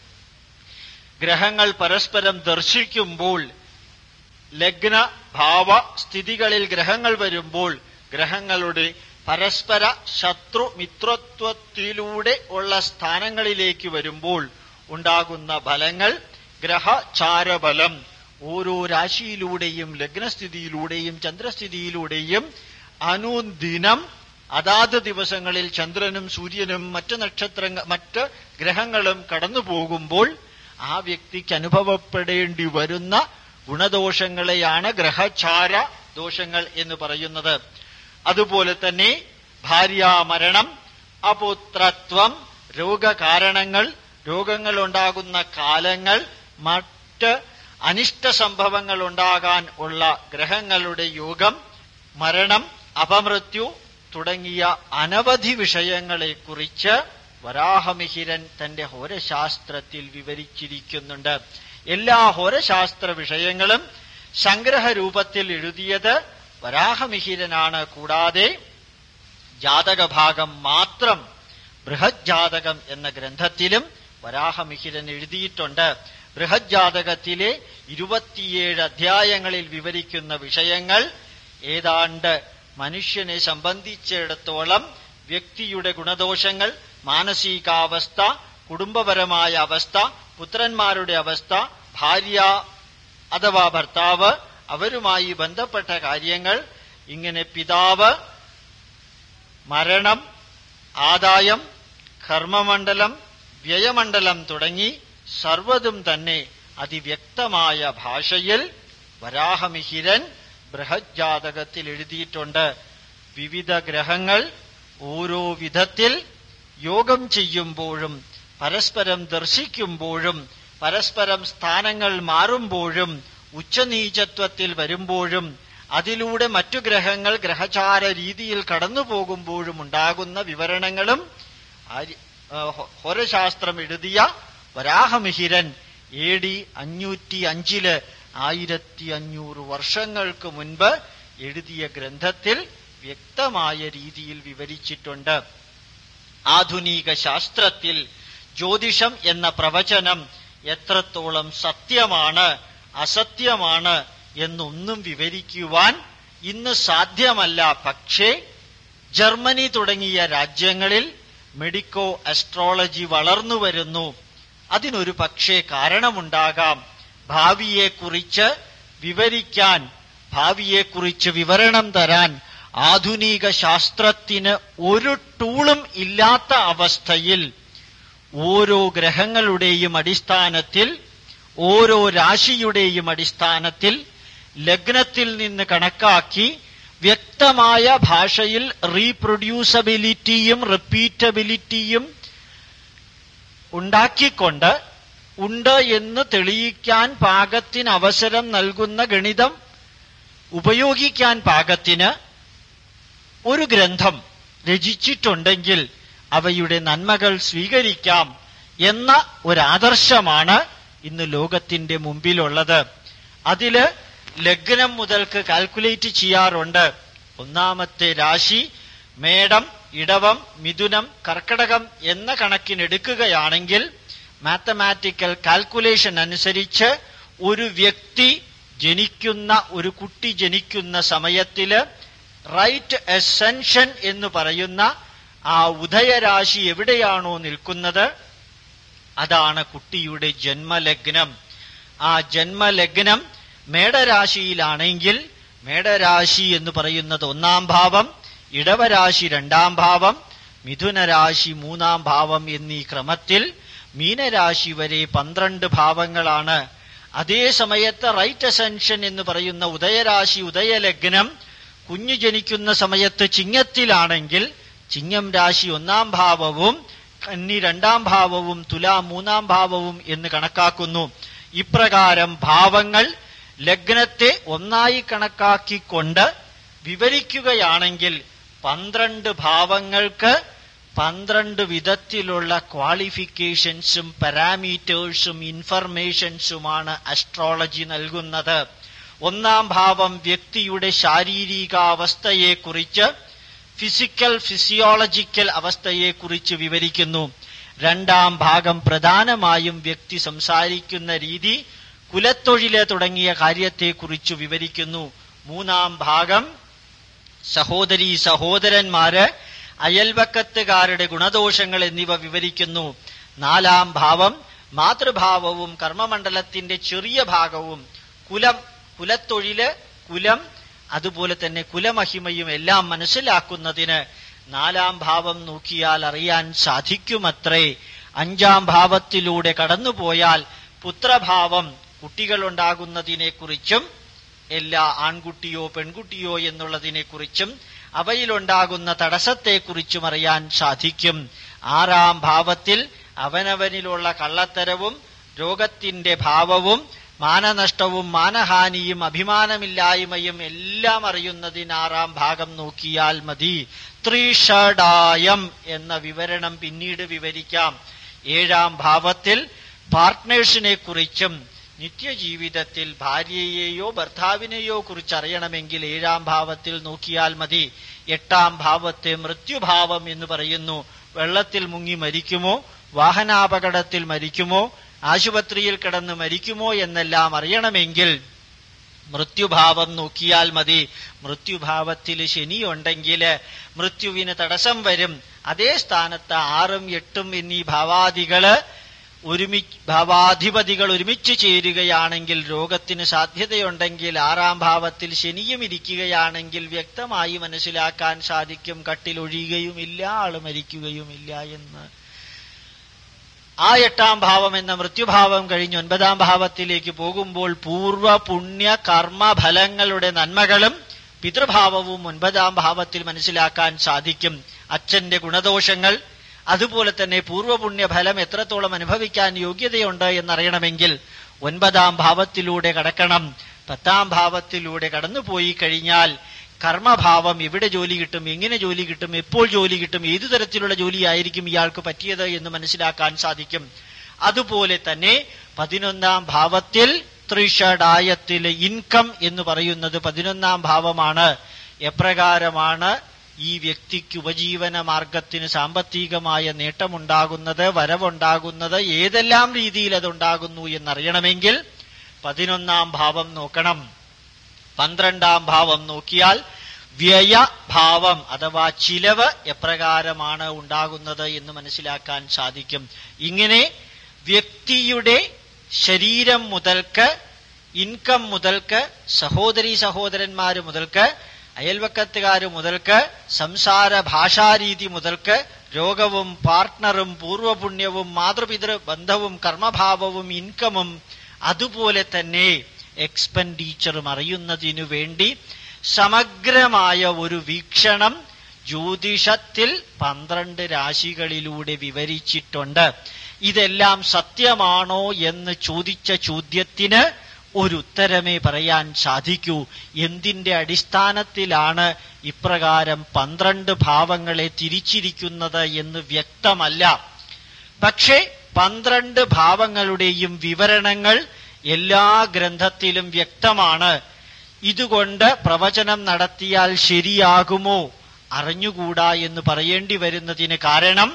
ഗ്രഹങ്ങൾ പരസ്പരം ദർശിക്കുമ്പോൾ ലഗ്ന ഭാവ സ്ഥിതികളിൽ ഗ്രഹങ്ങൾ വരുമ്പോൾ ഗ്രഹങ്ങളുടെ പരസ്പര ശത്രു മിത്രത്വത്തിലൂടെ ഉള്ള സ്ഥാനങ്ങളിലേക്ക് വരുമ്പോൾ ഉണ്ടാകുന്ന ഫലങ്ങൾ ഗ്രഹചാരബലം ഓരോ രാശിയിലൂടെയും ലഗ്നസ്ഥിതിയിലൂടെയും ചന്ദ്രസ്ഥിതിയിലൂടെയും അനുദിനം അതാത് ദിവസങ്ങളിൽ ചന്ദ്രനും സൂര്യനും മറ്റ് നക്ഷത്രങ്ങൾ മറ്റ് ഗ്രഹങ്ങളും കടന്നു പോകുമ്പോൾ ആ വ്യക്തിക്ക് അനുഭവപ്പെടേണ്ടി വരുന്ന ഗുണദോഷങ്ങളെയാണ് ഗ്രഹചാര ദോഷങ്ങൾ എന്ന് പറയുന്നത് അതുപോലെ തന്നെ ഭാര്യാമരണം അപുത്രത്വം രോഗകാരണങ്ങൾ രോഗങ്ങൾ ഉണ്ടാകുന്ന കാലങ്ങൾ മറ്റ് അനിഷ്ട സംഭവങ്ങൾ ഉണ്ടാകാൻ ഉള്ള ഗ്രഹങ്ങളുടെ യോഗം മരണം അപമൃത്യു തുടങ്ങിയ അനവധി വിഷയങ്ങളെക്കുറിച്ച് വരാഹമിഹിരൻ തന്റെ ഹോരശാസ്ത്രത്തിൽ വിവരിച്ചിരിക്കുന്നുണ്ട് എല്ലാ ഹോരശാസ്ത്ര വിഷയങ്ങളും സംഗ്രഹരൂപത്തിൽ എഴുതിയത് വരാഹമിഹിരനാണ് കൂടാതെ ജാതകഭാഗം മാത്രം ബൃഹജ്ജാതകം എന്ന ഗ്രന്ഥത്തിലും വരാഹമിഹിരൻ എഴുതിയിട്ടുണ്ട് ബൃഹജ്ജാതകത്തിലെ ഇരുപത്തിയേഴ് അധ്യായങ്ങളിൽ വിവരിക്കുന്ന വിഷയങ്ങൾ ഏതാണ്ട് മനുഷ്യനെ സംബന്ധിച്ചിടത്തോളം വ്യക്തിയുടെ ഗുണദോഷങ്ങൾ മാനസികാവസ്ഥ കുടുംബപരമായ അവസ്ഥ പുത്രന്മാരുടെ അവസ്ഥ ഭാര്യ അഥവാ ഭർത്താവ് അവരുമായി ബന്ധപ്പെട്ട കാര്യങ്ങൾ ഇങ്ങനെ പിതാവ് മരണം ആദായം കർമ്മമണ്ഡലം വ്യയമണ്ഡലം തുടങ്ങി സർവതും തന്നെ അതിവ്യക്തമായ ഭാഷയിൽ വരാഹമിഹിരൻ ബൃഹജ്ജാതകത്തിൽ എഴുതിയിട്ടുണ്ട് വിവിധ ഗ്രഹങ്ങൾ ഓരോ വിധത്തിൽ യോഗം ചെയ്യുമ്പോഴും പരസ്പരം ദർശിക്കുമ്പോഴും പരസ്പരം സ്ഥാനങ്ങൾ മാറുമ്പോഴും ഉച്ചനീചത്വത്തിൽ വരുമ്പോഴും അതിലൂടെ മറ്റു ഗ്രഹങ്ങൾ ഗ്രഹചാര രീതിയിൽ കടന്നു പോകുമ്പോഴും ഉണ്ടാകുന്ന വിവരണങ്ങളും ആര്യ- ആ, ഹൊ- ഹൊരശാസ്ത്രം എഴുതിയ വരാഹമിഹിരൻ എ ഡി അഞ്ഞൂറ്റി അഞ്ചില് ആയിരത്തി അഞ്ഞൂറ് വർഷങ്ങൾക്ക് മുൻപ് എഴുതിയ ഗ്രന്ഥത്തിൽ വ്യക്തമായ രീതിയിൽ വിവരിച്ചിട്ടുണ്ട് ആധുനിക ശാസ്ത്രത്തിൽ ജ്യോതിഷം എന്ന പ്രവചനം എത്രത്തോളം സത്യമാണ് അസത്യമാണ് എന്നൊന്നും വിവരിക്കുവാൻ ഇന്ന് സാധ്യമല്ല പക്ഷേ ജർമ്മനി തുടങ്ങിയ രാജ്യങ്ങളിൽ മെഡിക്കോ അസ്ട്രോളജി വളർന്നു വരുന്നു അതിനൊരു പക്ഷേ കാരണമുണ്ടാകാം ഭാവിയെക്കുറിച്ച് വിവരിക്കാൻ ഭാവിയെക്കുറിച്ച് വിവരണം തരാൻ ആധുനിക ശാസ്ത്രത്തിന് ഒരു ടൂളും ഇല്ലാത്ത അവസ്ഥയിൽ ഓരോ ഗ്രഹങ്ങളുടെയും അടിസ്ഥാനത്തിൽ ഓരോ രാശിയുടെയും അടിസ്ഥാനത്തിൽ ലഗ്നത്തിൽ നിന്ന് കണക്കാക്കി വ്യക്തമായ ഭാഷയിൽ റീപ്രൊഡ്യൂസബിലിറ്റിയും റിപ്പീറ്റബിലിറ്റിയും ഉണ്ടാക്കിക്കൊണ്ട് ഉണ്ട് എന്ന് തെളിയിക്കാൻ പാകത്തിന് അവസരം നൽകുന്ന ഗണിതം ഉപയോഗിക്കാൻ പാകത്തിന് ഒരു ഗ്രന്ഥം രചിച്ചിട്ടുണ്ടെങ്കിൽ അവയുടെ നന്മകൾ സ്വീകരിക്കാം എന്ന ഒരാദർശമാണ് ഇന്ന് ലോകത്തിന്റെ മുമ്പിലുള്ളത് അതില് ലഗ്നം മുതൽക്ക് കാൽക്കുലേറ്റ് ചെയ്യാറുണ്ട് ഒന്നാമത്തെ രാശി മേടം ഇടവം മിഥുനം കർക്കടകം എന്ന കണക്കിനെടുക്കുകയാണെങ്കിൽ മാത്തമാറ്റിക്കൽ കാൽക്കുലേഷൻ അനുസരിച്ച് ഒരു വ്യക്തി ജനിക്കുന്ന ഒരു കുട്ടി ജനിക്കുന്ന സമയത്തില് റൈറ്റ് എസെൻഷൻ എന്ന് പറയുന്ന ആ ഉദയരാശി എവിടെയാണോ നിൽക്കുന്നത് അതാണ് കുട്ടിയുടെ ജന്മലഗ്നം ആ ജന്മലഗ്നം മേടരാശിയിലാണെങ്കിൽ മേടരാശി എന്ന് പറയുന്നത് ഒന്നാം ഭാവം ഇടവരാശി രണ്ടാം ഭാവം മിഥുനരാശി മൂന്നാം ഭാവം എന്നീ ക്രമത്തിൽ മീനരാശി വരെ പന്ത്രണ്ട് ഭാവങ്ങളാണ് അതേ സമയത്ത് റൈറ്റ് അസെൻഷൻ എന്ന് പറയുന്ന ഉദയരാശി ഉദയലഗ്നം കുഞ്ഞു ജനിക്കുന്ന സമയത്ത് ചിങ്ങത്തിലാണെങ്കിൽ ചിങ്ങം രാശി ഒന്നാം ഭാവവും കന്നി രണ്ടാം ഭാവവും തുലാം മൂന്നാം ഭാവവും എന്ന് കണക്കാക്കുന്നു ഇപ്രകാരം ഭാവങ്ങൾ ലഗ്നത്തെ ഒന്നായി കണക്കാക്കിക്കൊണ്ട് വിവരിക്കുകയാണെങ്കിൽ പന്ത്രണ്ട് ഭാവങ്ങൾക്ക് പന്ത്രണ്ട് വിധത്തിലുള്ള ക്വാളിഫിക്കേഷൻസും പാരാമീറ്റേഴ്സും ഇൻഫർമേഷൻസുമാണ് അസ്ട്രോളജി നൽകുന്നത് ഒന്നാം ഭാവം വ്യക്തിയുടെ ശാരീരികാവസ്ഥയെക്കുറിച്ച് ഫിസിക്കൽ ഫിസിയോളജിക്കൽ അവസ്ഥയെക്കുറിച്ച് വിവരിക്കുന്നു രണ്ടാം ഭാഗം പ്രധാനമായും വ്യക്തി സംസാരിക്കുന്ന രീതി കുലത്തൊഴില് തുടങ്ങിയ കാര്യത്തെക്കുറിച്ച് വിവരിക്കുന്നു മൂന്നാം ഭാഗം സഹോദരി സഹോദരന്മാര് അയൽവക്കത്തുകാരുടെ ഗുണദോഷങ്ങൾ എന്നിവ വിവരിക്കുന്നു നാലാം ഭാവം മാതൃഭാവവും കർമ്മമണ്ഡലത്തിന്റെ ചെറിയ ഭാഗവും കുലം കുലത്തൊഴില് കുലം അതുപോലെ തന്നെ കുലമഹിമയും എല്ലാം മനസ്സിലാക്കുന്നതിന് നാലാം ഭാവം നോക്കിയാൽ അറിയാൻ സാധിക്കുമത്രേ അഞ്ചാം ഭാവത്തിലൂടെ കടന്നുപോയാൽ പുത്രഭാവം കുട്ടികളുണ്ടാകുന്നതിനെക്കുറിച്ചും എല്ലാ ആൺകുട്ടിയോ പെൺകുട്ടിയോ എന്നുള്ളതിനെക്കുറിച്ചും അവയിലുണ്ടാകുന്ന തടസ്സത്തെക്കുറിച്ചും അറിയാൻ സാധിക്കും ആറാം ഭാവത്തിൽ അവനവനിലുള്ള കള്ളത്തരവും രോഗത്തിന്റെ ഭാവവും മാനനഷ്ടവും മാനഹാനിയും അഭിമാനമില്ലായ്മയും എല്ലാം അറിയുന്നതിന് ആറാം ഭാഗം നോക്കിയാൽ മതി ത്രിഷഡായം എന്ന വിവരണം പിന്നീട് വിവരിക്കാം ഏഴാം ഭാവത്തിൽ പാർട്ട്നേഴ്സിനെ കുറിച്ചും നിത്യജീവിതത്തിൽ ഭാര്യയെയോ ഭർത്താവിനെയോ കുറിച്ച് അറിയണമെങ്കിൽ ഏഴാം ഭാവത്തിൽ നോക്കിയാൽ മതി എട്ടാം ഭാവത്തെ മൃത്യുഭാവം എന്ന് പറയുന്നു വെള്ളത്തിൽ മുങ്ങി മരിക്കുമോ വാഹനാപകടത്തിൽ മരിക്കുമോ ആശുപത്രിയിൽ കിടന്ന് മരിക്കുമോ എന്നെല്ലാം അറിയണമെങ്കിൽ മൃത്യുഭാവം നോക്കിയാൽ മതി മൃത്യുഭാവത്തിൽ ശനിയുണ്ടെങ്കിൽ മൃത്യുവിന് തടസ്സം വരും അതേ സ്ഥാനത്ത് ആറും എട്ടും എന്നീ ഭാവാദികള് ഒരുമി ഭാവാധിപതികൾ ഒരുമിച്ച് ചേരുകയാണെങ്കിൽ രോഗത്തിന് സാധ്യതയുണ്ടെങ്കിൽ ആറാം ഭാവത്തിൽ ശനിയും ഇരിക്കുകയാണെങ്കിൽ വ്യക്തമായി മനസ്സിലാക്കാൻ സാധിക്കും കട്ടിലൊഴിയുകയുമില്ല ആള് മരിക്കുകയുമില്ല എന്ന് ആ എട്ടാം ഭാവം എന്ന മൃത്യുഭാവം കഴിഞ്ഞ് ഒൻപതാം ഭാവത്തിലേക്ക് പോകുമ്പോൾ പൂർവ പുണ്യ കർമ്മ ഫലങ്ങളുടെ നന്മകളും പിതൃഭാവവും ഒൻപതാം ഭാവത്തിൽ മനസ്സിലാക്കാൻ സാധിക്കും അച്ഛന്റെ ഗുണദോഷങ്ങൾ അതുപോലെ തന്നെ പൂർവപുണ്യ ഫലം എത്രത്തോളം അനുഭവിക്കാൻ യോഗ്യതയുണ്ട് എന്നറിയണമെങ്കിൽ ഒൻപതാം ഭാവത്തിലൂടെ കടക്കണം പത്താം ഭാവത്തിലൂടെ കടന്നുപോയി കഴിഞ്ഞാൽ കർമ്മഭാവം എവിടെ ജോലി കിട്ടും എങ്ങനെ ജോലി കിട്ടും എപ്പോൾ ജോലി കിട്ടും ഏതു തരത്തിലുള്ള ജോലിയായിരിക്കും ഇയാൾക്ക് പറ്റിയത് എന്ന് മനസ്സിലാക്കാൻ സാധിക്കും അതുപോലെ തന്നെ പതിനൊന്നാം ഭാവത്തിൽ ത്രിഷഡായത്തിലെ ഇൻകം എന്ന് പറയുന്നത് പതിനൊന്നാം ഭാവമാണ് എപ്രകാരമാണ് ഈ വ്യക്തിക്ക് ഉപജീവന മാർഗത്തിന് സാമ്പത്തികമായ നേട്ടമുണ്ടാകുന്നത് വരവുണ്ടാകുന്നത് ഏതെല്ലാം രീതിയിൽ അതുണ്ടാകുന്നു എന്നറിയണമെങ്കിൽ പതിനൊന്നാം ഭാവം നോക്കണം പന്ത്രണ്ടാം ഭാവം നോക്കിയാൽ വ്യയഭാവം അഥവാ ചിലവ് എപ്രകാരമാണ് ഉണ്ടാകുന്നത് എന്ന് മനസ്സിലാക്കാൻ സാധിക്കും ഇങ്ങനെ വ്യക്തിയുടെ ശരീരം മുതൽക്ക് ഇൻകം മുതൽക്ക് സഹോദരി സഹോദരന്മാര് മുതൽക്ക് അയൽവക്കത്തുകാര് മുതൽക്ക് സംസാര ഭാഷാരീതി മുതൽക്ക് രോഗവും പാർട്ട്ണറും പൂർവപുണ്യവും മാതൃപിതൃ ബന്ധവും കർമ്മഭാവവും ഇൻകമും അതുപോലെ തന്നെ എക്സ്പെൻഡിച്ചറും അറിയുന്നതിനു വേണ്ടി സമഗ്രമായ ഒരു വീക്ഷണം ജ്യോതിഷത്തിൽ പന്ത്രണ്ട് രാശികളിലൂടെ വിവരിച്ചിട്ടുണ്ട് ഇതെല്ലാം സത്യമാണോ എന്ന് ചോദിച്ച ചോദ്യത്തിന് ഒരു ഉത്തരമേ പറയാൻ സാധിക്കൂ എന്തിന്റെ അടിസ്ഥാനത്തിലാണ് ഇപ്രകാരം പന്ത്രണ്ട് ഭാവങ്ങളെ തിരിച്ചിരിക്കുന്നത് എന്ന് വ്യക്തമല്ല പക്ഷേ പന്ത്രണ്ട് ഭാവങ്ങളുടെയും വിവരണങ്ങൾ എല്ലാ ഗ്രന്ഥത്തിലും വ്യക്തമാണ് ഇതുകൊണ്ട് പ്രവചനം നടത്തിയാൽ ശരിയാകുമോ അറിഞ്ഞുകൂടാ എന്ന് പറയേണ്ടി വരുന്നതിന് കാരണം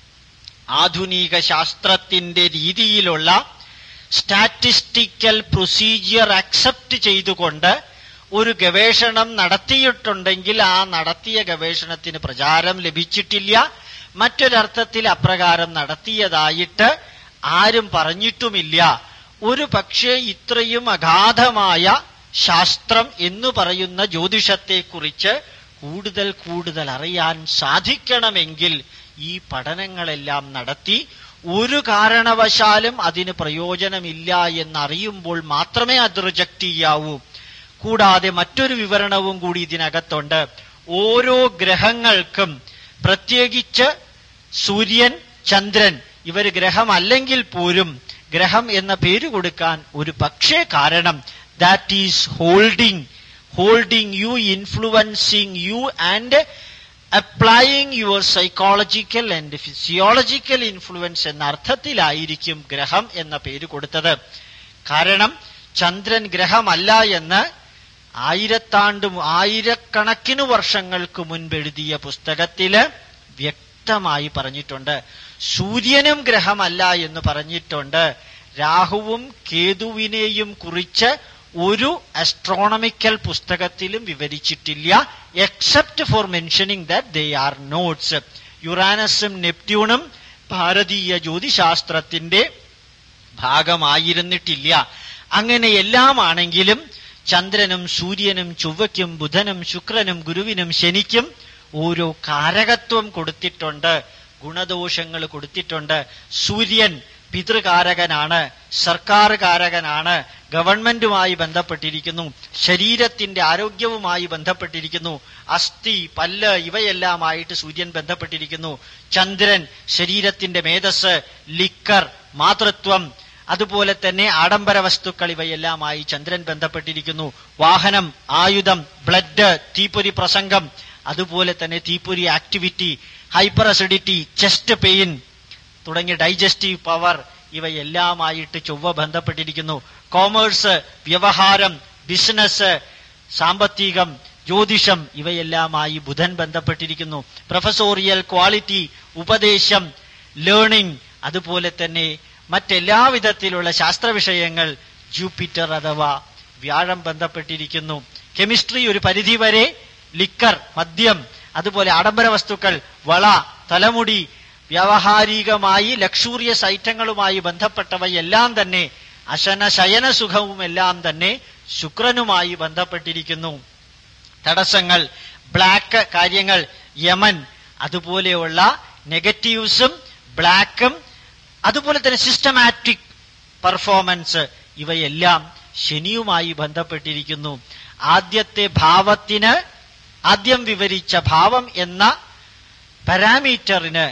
ആധുനിക ശാസ്ത്രത്തിന്റെ രീതിയിലുള്ള സ്റ്റാറ്റിസ്റ്റിക്കൽ പ്രൊസീജിയർ അക്സെപ്റ്റ് ചെയ്തുകൊണ്ട് ഒരു ഗവേഷണം നടത്തിയിട്ടുണ്ടെങ്കിൽ ആ നടത്തിയ ഗവേഷണത്തിന് പ്രചാരം ലഭിച്ചിട്ടില്ല മറ്റൊരർത്ഥത്തിൽ അപ്രകാരം നടത്തിയതായിട്ട് ആരും പറഞ്ഞിട്ടുമില്ല ഒരു പക്ഷേ ഇത്രയും അഗാധമായ ശാസ്ത്രം എന്നു പറയുന്ന ജ്യോതിഷത്തെക്കുറിച്ച് കൂടുതൽ കൂടുതൽ അറിയാൻ സാധിക്കണമെങ്കിൽ ഈ പഠനങ്ങളെല്ലാം നടത്തി ഒരു കാരണവശാലും അതിന് പ്രയോജനമില്ല എന്നറിയുമ്പോൾ മാത്രമേ അത് റിജക്റ്റ് ചെയ്യാവൂ കൂടാതെ മറ്റൊരു വിവരണവും കൂടി ഇതിനകത്തുണ്ട് ഓരോ ഗ്രഹങ്ങൾക്കും പ്രത്യേകിച്ച് സൂര്യൻ ചന്ദ്രൻ ഇവർ ഗ്രഹമല്ലെങ്കിൽ പോലും ഗ്രഹം എന്ന പേര് കൊടുക്കാൻ ഒരു പക്ഷേ കാരണം that is holding holding you influencing you and applying your psychological and physiological influence എന്ന അർത്ഥത്തിലായിരിക്കും ഗ്രഹം എന്ന പേര് കൊടുത്തത് കാരണം ചന്ദ്രൻ ഗ്രഹമല്ല എന്ന് ആയിരത്താണ്ട് ആയിരക്കണക്കിന് വർഷങ്ങൾക്ക് മുൻപ് എഴുതിയ പുസ്തകത്തില് വ്യക്തമായി പറഞ്ഞിട്ടുണ്ട് സൂര്യനും ഗ്രഹമല്ല എന്ന് പറഞ്ഞിട്ടുണ്ട് രാഹുവും കേതുവിനെയും കുറിച്ച് ഒരു അസ്ട്രോണമിക്കൽ പുസ്തകത്തിലും വിവരിച്ചിട്ടില്ല except for mentioning that they are nodes യുറാനസും നെപ്റ്റ്യൂണും ഭാരതീയ ജ്യോതിശാസ്ത്രത്തിന്റെ ഭാഗമായിരുന്നിട്ടില്ല അങ്ങനെ എല്ലാമാണെങ്കിലും ചന്ദ്രനും സൂര്യനും ചൊവ്വയ്ക്കും ബുധനും ശുക്രനും ഗുരുവിനും ശനിക്കും ഓരോ കാരകത്വം കൊടുത്തിട്ടുണ്ട് ഗുണദോഷങ്ങൾ കൊടുത്തിട്ടുണ്ട് സൂര്യൻ പിതൃകാരകനാണ് സർക്കാർ കാരകനാണ് ഗവൺമെന്റുമായി ബന്ധപ്പെട്ടിരിക്കുന്നു ശരീരത്തിന്റെ ആരോഗ്യവുമായി ബന്ധപ്പെട്ടിരിക്കുന്നു അസ്ഥി പല്ല് ഇവയെല്ലാമായിട്ട് സൂര്യൻ ബന്ധപ്പെട്ടിരിക്കുന്നു ചന്ദ്രൻ ശരീരത്തിന്റെ മേധസ് ലിക്കർ മാതൃത്വം അതുപോലെ തന്നെ ആഡംബര വസ്തുക്കൾ ഇവയെല്ലാമായി ചന്ദ്രൻ ബന്ധപ്പെട്ടിരിക്കുന്നു വാഹനം ആയുധം ബ്ലഡ് തീപ്പൊരി പ്രസംഗം അതുപോലെ തന്നെ തീപ്പൊരി activity hyper acidity chest pain തുടങ്ങിയ ഡൈജസ്റ്റീവ് പവർ ഇവയെല്ലാമായിട്ട് ചൊവ്വ ബന്ധപ്പെട്ടിരിക്കുന്നു കോമേഴ്സ് വ്യവഹാരം ബിസിനസ് സാമ്പത്തികം ജ്യോതിഷം ഇവയെല്ലാമായി ബുധൻ ബന്ധപ്പെട്ടിരിക്കുന്നു പ്രൊഫസോറിയൽ ക്വാളിറ്റി ഉപദേശം ലേണിംഗ് അതുപോലെ തന്നെ മറ്റെല്ലാ വിധത്തിലുള്ള ശാസ്ത്ര വിഷയങ്ങൾ ജൂപ്പിറ്റർ അഥവാ വ്യാഴം ബന്ധപ്പെട്ടിരിക്കുന്നു കെമിസ്ട്രി ഒരു പരിധിവരെ ലിക്കർ മദ്യം അതുപോലെ ആഡംബര വസ്തുക്കൾ വള തലമുടി വ്യാവഹാരികമായി ലക്ഷൂറിയസ് ഐറ്റങ്ങളുമായി ബന്ധപ്പെട്ടവയെല്ലാം തന്നെ അശന ശയന സുഖവും എല്ലാം തന്നെ ശുക്രനുമായി ബന്ധപ്പെട്ടിരിക്കുന്നു തടസ്സങ്ങൾ ബ്ലാക്ക് കാര്യങ്ങൾ യമൻ അതുപോലെയുള്ള നെഗറ്റീവ്സും ബ്ലാക്കും അതുപോലെ തന്നെ സിസ്റ്റമാറ്റിക് പെർഫോമൻസ് ഇവയെല്ലാം ശനിയുമായി ബന്ധപ്പെട്ടിരിക്കുന്നു ആദ്യത്തെ ഭാവത്തിന് ആദ്യം വിവരിച്ച ഭാവം എന്ന പാരാമീറ്ററിന്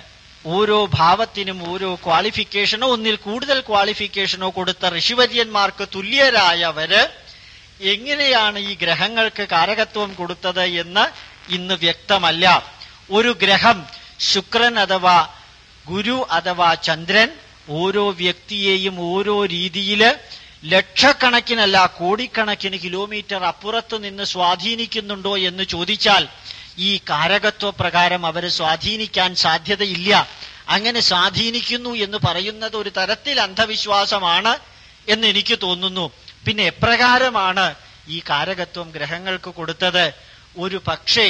ഓരോ ഭാവത്തിനും ഓരോ ക്വാളിഫിക്കേഷനോ ഒന്നിൽ കൂടുതൽ ക്വാളിഫിക്കേഷനോ കൊടുത്ത ഋഷിവര്യന്മാർക്ക് തുല്യരായവര് എങ്ങനെയാണ് ഈ ഗ്രഹങ്ങൾക്ക് കാരകത്വം കൊടുത്തത് എന്ന് ഇന്ന് വ്യക്തമല്ല ഒരു ഗ്രഹം ശുക്രൻ അഥവാ ഗുരു അഥവാ ചന്ദ്രൻ ഓരോ വ്യക്തിയെയും ഓരോ രീതിയില് ലക്ഷക്കണക്കിനല്ല കോടിക്കണക്കിന് കിലോമീറ്റർ അപ്പുറത്ത് നിന്ന് സ്വാധീനിക്കുന്നുണ്ടോ എന്ന് ചോദിച്ചാൽ ഈ കാരകത്വ പ്രകാരം അവരെ സ്വാധീനിക്കാൻ സാധ്യതയില്ല അങ്ങനെ സ്വാധീനിക്കുന്നു എന്ന് പറയുന്നത് ഒരു തരത്തിൽ അന്ധവിശ്വാസമാണ് എന്ന് എനിക്ക് തോന്നുന്നു പിന്നെ എപ്രകാരമാണ് ഈ കാരകത്വം ഗ്രഹങ്ങൾക്ക് കൊടുത്തത് ഒരു പക്ഷേ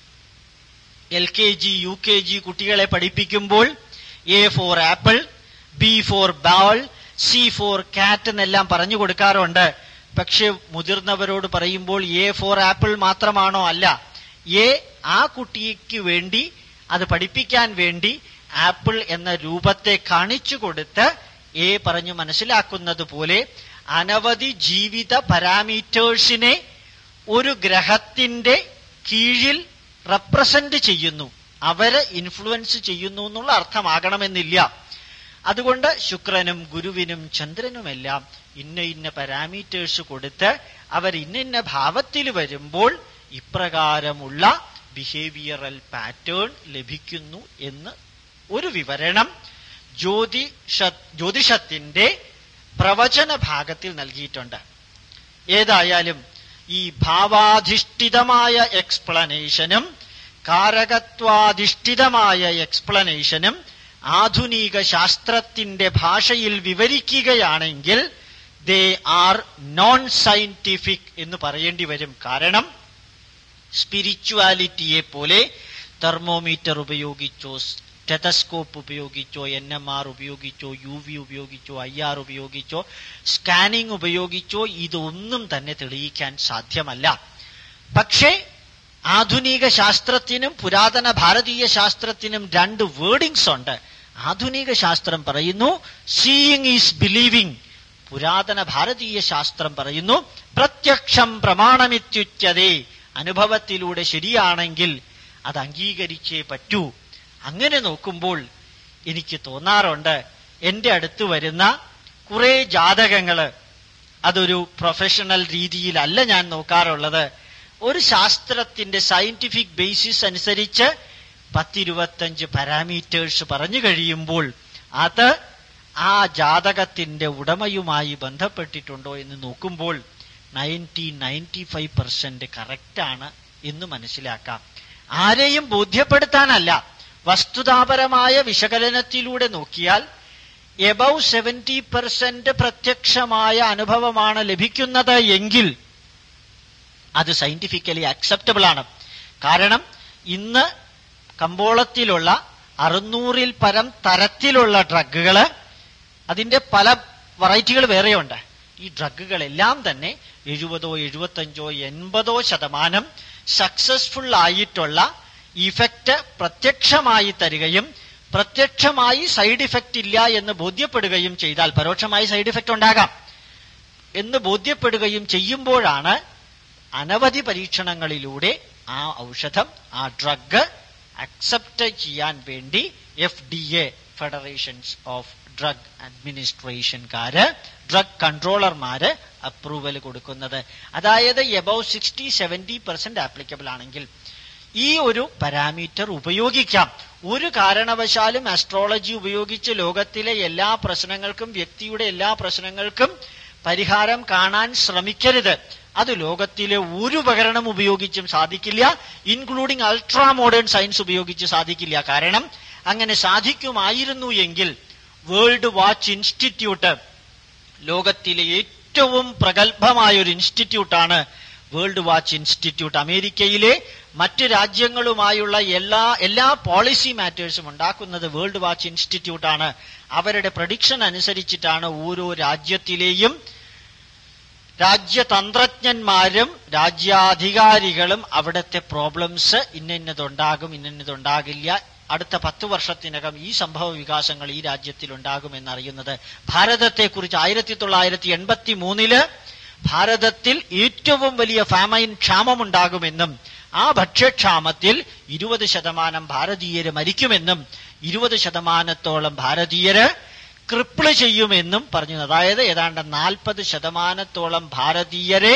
L K G U K G കുട്ടികളെ പഠിപ്പിക്കുമ്പോൾ A for apple B for ball C for cat എന്നെല്ലാം പറഞ്ഞു കൊടുക്കാറുണ്ട് പക്ഷെ മുതിർന്നവരോട് പറയുമ്പോൾ എ ഫോർ ആപ്പിൾ മാത്രമാണോ അല്ല എ ആ കുട്ടിക്ക് വേണ്ടി അത് പഠിപ്പിക്കാൻ വേണ്ടി ആപ്പിൾ എന്ന രൂപത്തെ കാണിച്ചു കൊടുത്ത് എ പറഞ്ഞു മനസ്സിലാക്കുന്നത് പോലെ അനവധി ജീവിത പാരാമീറ്റേഴ്സിനെ ഒരു ഗ്രഹത്തിന്റെ കീഴിൽ റെപ്രസെന്റ് ചെയ്യുന്നു അവര് ഇൻഫ്ലുവൻസ് ചെയ്യുന്നു എന്നുള്ള അർത്ഥമാകണമെന്നില്ല അതുകൊണ്ട് ശുക്രനും ഗുരുവിനും ചന്ദ്രനുമെല്ലാം ഇന്ന ഇന്ന പാരാമീറ്റേഴ്സ് കൊടുത്ത് അവർ ഇന്ന ഇന്ന ഭാവത്തിൽ വരുമ്പോൾ ഇപ്രകാരമുള്ള ബിഹേവിയറൽ പാറ്റേൺ ലഭിക്കുന്നു എന്ന് ഒരു വിവരണം ജ്യോതിഷ ജ്യോതിഷത്തിന്റെ പ്രവചന ഭാഗത്തിൽ നൽകിയിട്ടുണ്ട് ഏതായാലും ഈ ഭാവാധിഷ്ഠിതമായ എക്സ്പ്ലനേഷനും കാരകത്വാധിഷ്ഠിതമായ എക്സ്പ്ലനേഷനും ആധുനിക ശാസ്ത്രത്തിന്റെ ഭാഷയിൽ വിവരിക്കുകയാണെങ്കിൽ ദേ ആർ നോൺ സയന്റിഫിക് എന്ന് പറയേണ്ടി വരും കാരണം സ്പിരിച്വാലിറ്റിയെ പോലെ തെർമോമീറ്റർ ഉപയോഗിച്ചോ ടെതസ്കോപ്പ് ഉപയോഗിച്ചോ എൻ എം ആർ ഉപയോഗിച്ചോ യു വി ഉപയോഗിച്ചോ ഐ ആർ ഉപയോഗിച്ചോ സ്കാനിംഗ് ഉപയോഗിച്ചോ ഇതൊന്നും തന്നെ തെളിയിക്കാൻ സാധ്യമല്ല പക്ഷേ ആധുനിക ശാസ്ത്രത്തിനും പുരാതന ഭാരതീയ ശാസ്ത്രത്തിനും രണ്ട് വേർഡിങ്സ് ഉണ്ട് ആധുനിക ശാസ്ത്രം പറയുന്നു സീയിങ് ഈസ് ബിലീവിംഗ് പുരാതന ഭാരതീയ ശാസ്ത്രം പറയുന്നു പ്രത്യക്ഷം പ്രമാണമിത്യുച്ചതേ അനുഭവത്തിലൂടെ ശരിയാണെങ്കിൽ അത് അംഗീകരിച്ചേ പറ്റൂ അങ്ങനെ നോക്കുമ്പോൾ എനിക്ക് തോന്നാറുണ്ട് എന്റെ അടുത്ത് വരുന്ന കുറെ ജാതകങ്ങള് അതൊരു പ്രൊഫഷണൽ രീതിയിലല്ല ഞാൻ നോക്കാറുള്ളത് ഒരു ശാസ്ത്രത്തിന്റെ സയന്റിഫിക് ബേസിസ് അനുസരിച്ച് പത്തിരുപത്തഞ്ച് പാരാമീറ്റേഴ്സ് പറഞ്ഞു കഴിയുമ്പോൾ അത് ആ ജാതകത്തിന്റെ ഉടമയുമായി ബന്ധപ്പെട്ടിട്ടുണ്ടോ എന്ന് നോക്കുമ്പോൾ നയൻറ്റി നയൻറ്റി ഫൈവ് പെർസെന്റ് കറക്റ്റാണ് എന്ന് മനസ്സിലാക്കാം ആരെയും ബോധ്യപ്പെടുത്താനല്ല വസ്തുതാപരമായ വിശകലനത്തിലൂടെ നോക്കിയാൽ എബവ് സെവന്റി പെർസെന്റ് പ്രത്യക്ഷമായ അനുഭവമാണ് ലഭിക്കുന്നത് എങ്കിൽ അത് സയന്റിഫിക്കലി അക്സെപ്റ്റബിൾ ആണ് കാരണം ഇന്ന് കമ്പോളത്തിലുള്ള അറുന്നൂറിൽ പരം തരത്തിലുള്ള ഡ്രഗുകള് അതിന്റെ പല വെറൈറ്റികൾ വേറെയുണ്ട് ഈ ഡ്രഗുകളെല്ലാം തന്നെ എഴുപതോ എഴുപത്തഞ്ചോ എൺപതോ ശതമാനം സക്സസ്ഫുൾ ആയിട്ടുള്ള ഇഫക്റ്റ് പ്രത്യക്ഷമായി തരികയും പ്രത്യക്ഷമായി സൈഡ് ഇഫക്റ്റ് ഇല്ല എന്ന് ബോധ്യപ്പെടുകയും ചെയ്താൽ പരോക്ഷമായി സൈഡ് ഇഫക്റ്റ് ഉണ്ടാകാം എന്ന് ബോധ്യപ്പെടുകയും ചെയ്യുമ്പോഴാണ് അനവധി പരീക്ഷണങ്ങളിലൂടെ ആ ഔഷധം ആ ഡ്രഗ് അക്സെപ്റ്റ് ചെയ്യാൻ വേണ്ടി F D A federations of drug അഡ്മിനിസ്ട്രേഷൻകാര് ഡ്രഗ് കൺട്രോളർമാര് അപ്രൂവൽ കൊടുക്കുന്നത് അതായത് above sixty seventy percent applicable ആണെങ്കിൽ ഈ ഒരു പാരാമീറ്റർ ഉപയോഗിക്കാം ഒരു കാരണവശാലും അസ്ട്രോളജി ഉപയോഗിച്ച് ലോകത്തിലെ എല്ലാ പ്രശ്നങ്ങൾക്കും വ്യക്തിയുടെ എല്ലാ പ്രശ്നങ്ങൾക്കും പരിഹാരം കാണാൻ ശ്രമിക്കരുത് അത് ലോകത്തിലെ ഒരു ഉപകരണം ഉപയോഗിച്ചും സാധിക്കില്ല ഇൻക്ലൂഡിംഗ് അൾട്രാ മോഡേൺ സയൻസ് ഉപയോഗിച്ച് സാധിക്കില്ല കാരണം അങ്ങനെ സാധിക്കുമായിരുന്നു എങ്കിൽ വേൾഡ് വാച്ച് ഇൻസ്റ്റിറ്റ്യൂട്ട് ലോകത്തിലെ ഏറ്റവും പ്രഗത്ഭമായ ഒരു ഇൻസ്റ്റിറ്റ്യൂട്ടാണ് വേൾഡ് വാച്ച് ഇൻസ്റ്റിറ്റ്യൂട്ട് അമേരിക്കയിലെ മറ്റ് രാജ്യങ്ങളുമായുള്ള എല്ലാ എല്ലാ പോളിസി മാറ്റേഴ്സും ഉണ്ടാക്കുന്നത് വേൾഡ് വാച്ച് ഇൻസ്റ്റിറ്റ്യൂട്ടാണ് അവരുടെ പ്രഡിക്ഷൻ അനുസരിച്ചിട്ടാണ് ഓരോ രാജ്യത്തിലെയും രാജ്യതന്ത്രജ്ഞന്മാരും രാജ്യാധികാരികളും അവിടുത്തെ പ്രോബ്ലംസ് ഇന്നിന്നതുണ്ടാകും ഇന്നിന്നതുണ്ടാകില്ല അടുത്ത പത്ത് വർഷത്തിനകം ഈ സംഭവ വികാസങ്ങൾ ഈ രാജ്യത്തിൽ ഉണ്ടാകുമെന്നറിയുന്നത് ഭാരതത്തെക്കുറിച്ച് ആയിരത്തി തൊള്ളായിരത്തി എൺപത്തി മൂന്നില് ഭാരതത്തിൽ ഏറ്റവും വലിയ ഫാമൈൻ ക്ഷാമമുണ്ടാകുമെന്നും ആ ഭക്ഷ്യക്ഷാമത്തിൽ ഇരുപത് ശതമാനം ഭാരതീയര് മരിക്കുമെന്നും ഇരുപത് ശതമാനത്തോളം ഭാരതീയര് ക്രിപ്പിള് ചെയ്യുമെന്നും പറഞ്ഞു അതായത് ഏതാണ്ട് നാൽപ്പത് ശതമാനത്തോളം ഭാരതീയരെ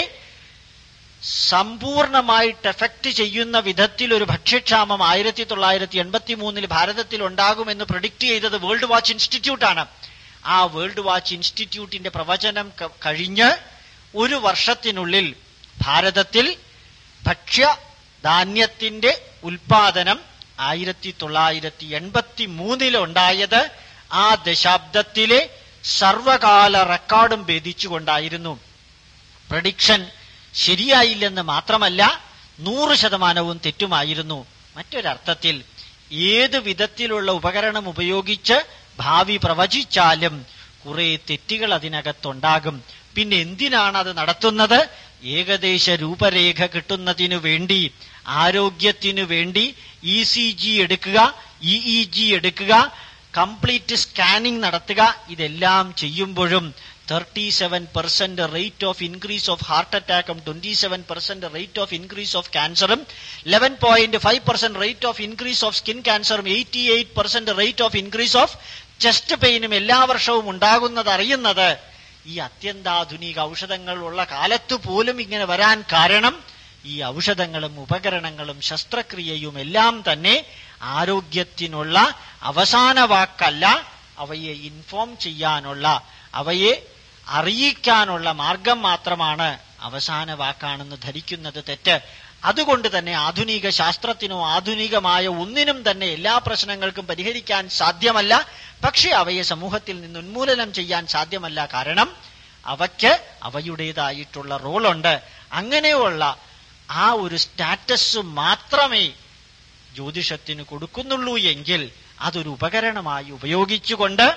സമ്പൂർണമായിട്ട് എഫക്ട് ചെയ്യുന്ന വിധത്തിൽ ഒരു ഭക്ഷ്യക്ഷാമം ആയിരത്തി തൊള്ളായിരത്തി എൺപത്തി മൂന്നിൽ ഭാരതത്തിൽ ഉണ്ടാകുമെന്ന് പ്രഡിക്റ്റ് ചെയ്തത് വേൾഡ് വാച്ച് ഇൻസ്റ്റിറ്റ്യൂട്ട് ആണ് ആ വേൾഡ് വാച്ച് ഇൻസ്റ്റിറ്റ്യൂട്ടിന്റെ പ്രവചനം ക- കഴിഞ്ഞ് ഒരു വർഷത്തിനുള്ളിൽ ഭാരതത്തിൽ ഭക്ഷ്യ ധാന്യത്തിന്റെ ഉൽപാദനം ആയിരത്തി തൊള്ളായിരത്തി എൺപത്തി മൂന്നിലുണ്ടായത് ആ ദശാബ്ദത്തിലെ സർവകാല റെക്കോർഡും ഭേദിച്ചുകൊണ്ടായിരുന്നു പ്രഡിക്ഷൻ ശരിയായില്ലെന്ന് മാത്രമല്ല നൂറ് ശതമാനവും തെറ്റുമായിരുന്നു മറ്റൊരർത്ഥത്തിൽ ഏത് വിധത്തിലുള്ള ഉപകരണം ഉപയോഗിച്ച് ഭാവി പ്രവചിച്ചാലും കുറെ തെറ്റുകൾ അതിനകത്തുണ്ടാകും പിന്നെ എന്തിനാണ് അത് നടത്തുന്നത് ഏകദേശ രൂപരേഖ കിട്ടുന്നതിനു വേണ്ടി ആരോഗ്യത്തിനു വേണ്ടി ഇ സി ജി എടുക്കുക ഇ ഇ ജി എടുക്കുക കംപ്ലീറ്റ് സ്കാനിംഗ് നടത്തുക ഇതെല്ലാം ചെയ്യുമ്പോഴും thirty seven percent rate of increase of heart അറ്റാക്കും twenty seven percent rate of increase of ക്യാൻസറും eleven point five percent rate of increase of skin ക്യാൻസറും eighty eight percent rate of increase of chest പെയിനും എല്ലാ വർഷവും ഉണ്ടാകുന്നത് അറിയുന്നത് ഈ അത്യന്താധുനിക ഔഷധങ്ങൾ ഉള്ള കാലത്ത് പോലും ഇങ്ങനെ വരാൻ കാരണം ഈ ഔഷധങ്ങളും ഉപകരണങ്ങളും ശസ്ത്രക്രിയയും എല്ലാം തന്നെ ആരോഗ്യത്തിനുള്ള അവസാന വാക്കല്ല അവയെ ഇൻഫോം ചെയ്യാനുള്ള അവയെ അറിയിക്കാനുള്ള മാർഗം മാത്രമാണ് അവസാന വാക്കാണെന്ന് ധരിക്കുന്നത് തെറ്റ് അതുകൊണ്ട് തന്നെ ആധുനിക ശാസ്ത്രത്തിനോ ആധുനികമായ ഒന്നിനും തന്നെ എല്ലാ പ്രശ്നങ്ങൾക്കും പരിഹരിക്കാൻ സാധ്യമല്ല പക്ഷെ അവയെ സമൂഹത്തിൽ നിന്ന് ഉന്മൂലനം ചെയ്യാൻ സാധ്യമല്ല കാരണം അവയ്ക്ക് അവയുടേതായിട്ടുള്ള റോളുണ്ട് അങ്ങനെയുള്ള ആ ഒരു സ്റ്റാറ്റസ് മാത്രമേ ജ്യോതിഷത്തിന് കൊടുക്കുന്നുള്ളൂ എങ്കിൽ അതൊരു ഉപകരണമായി ഉപയോഗിച്ചുകൊണ്ട്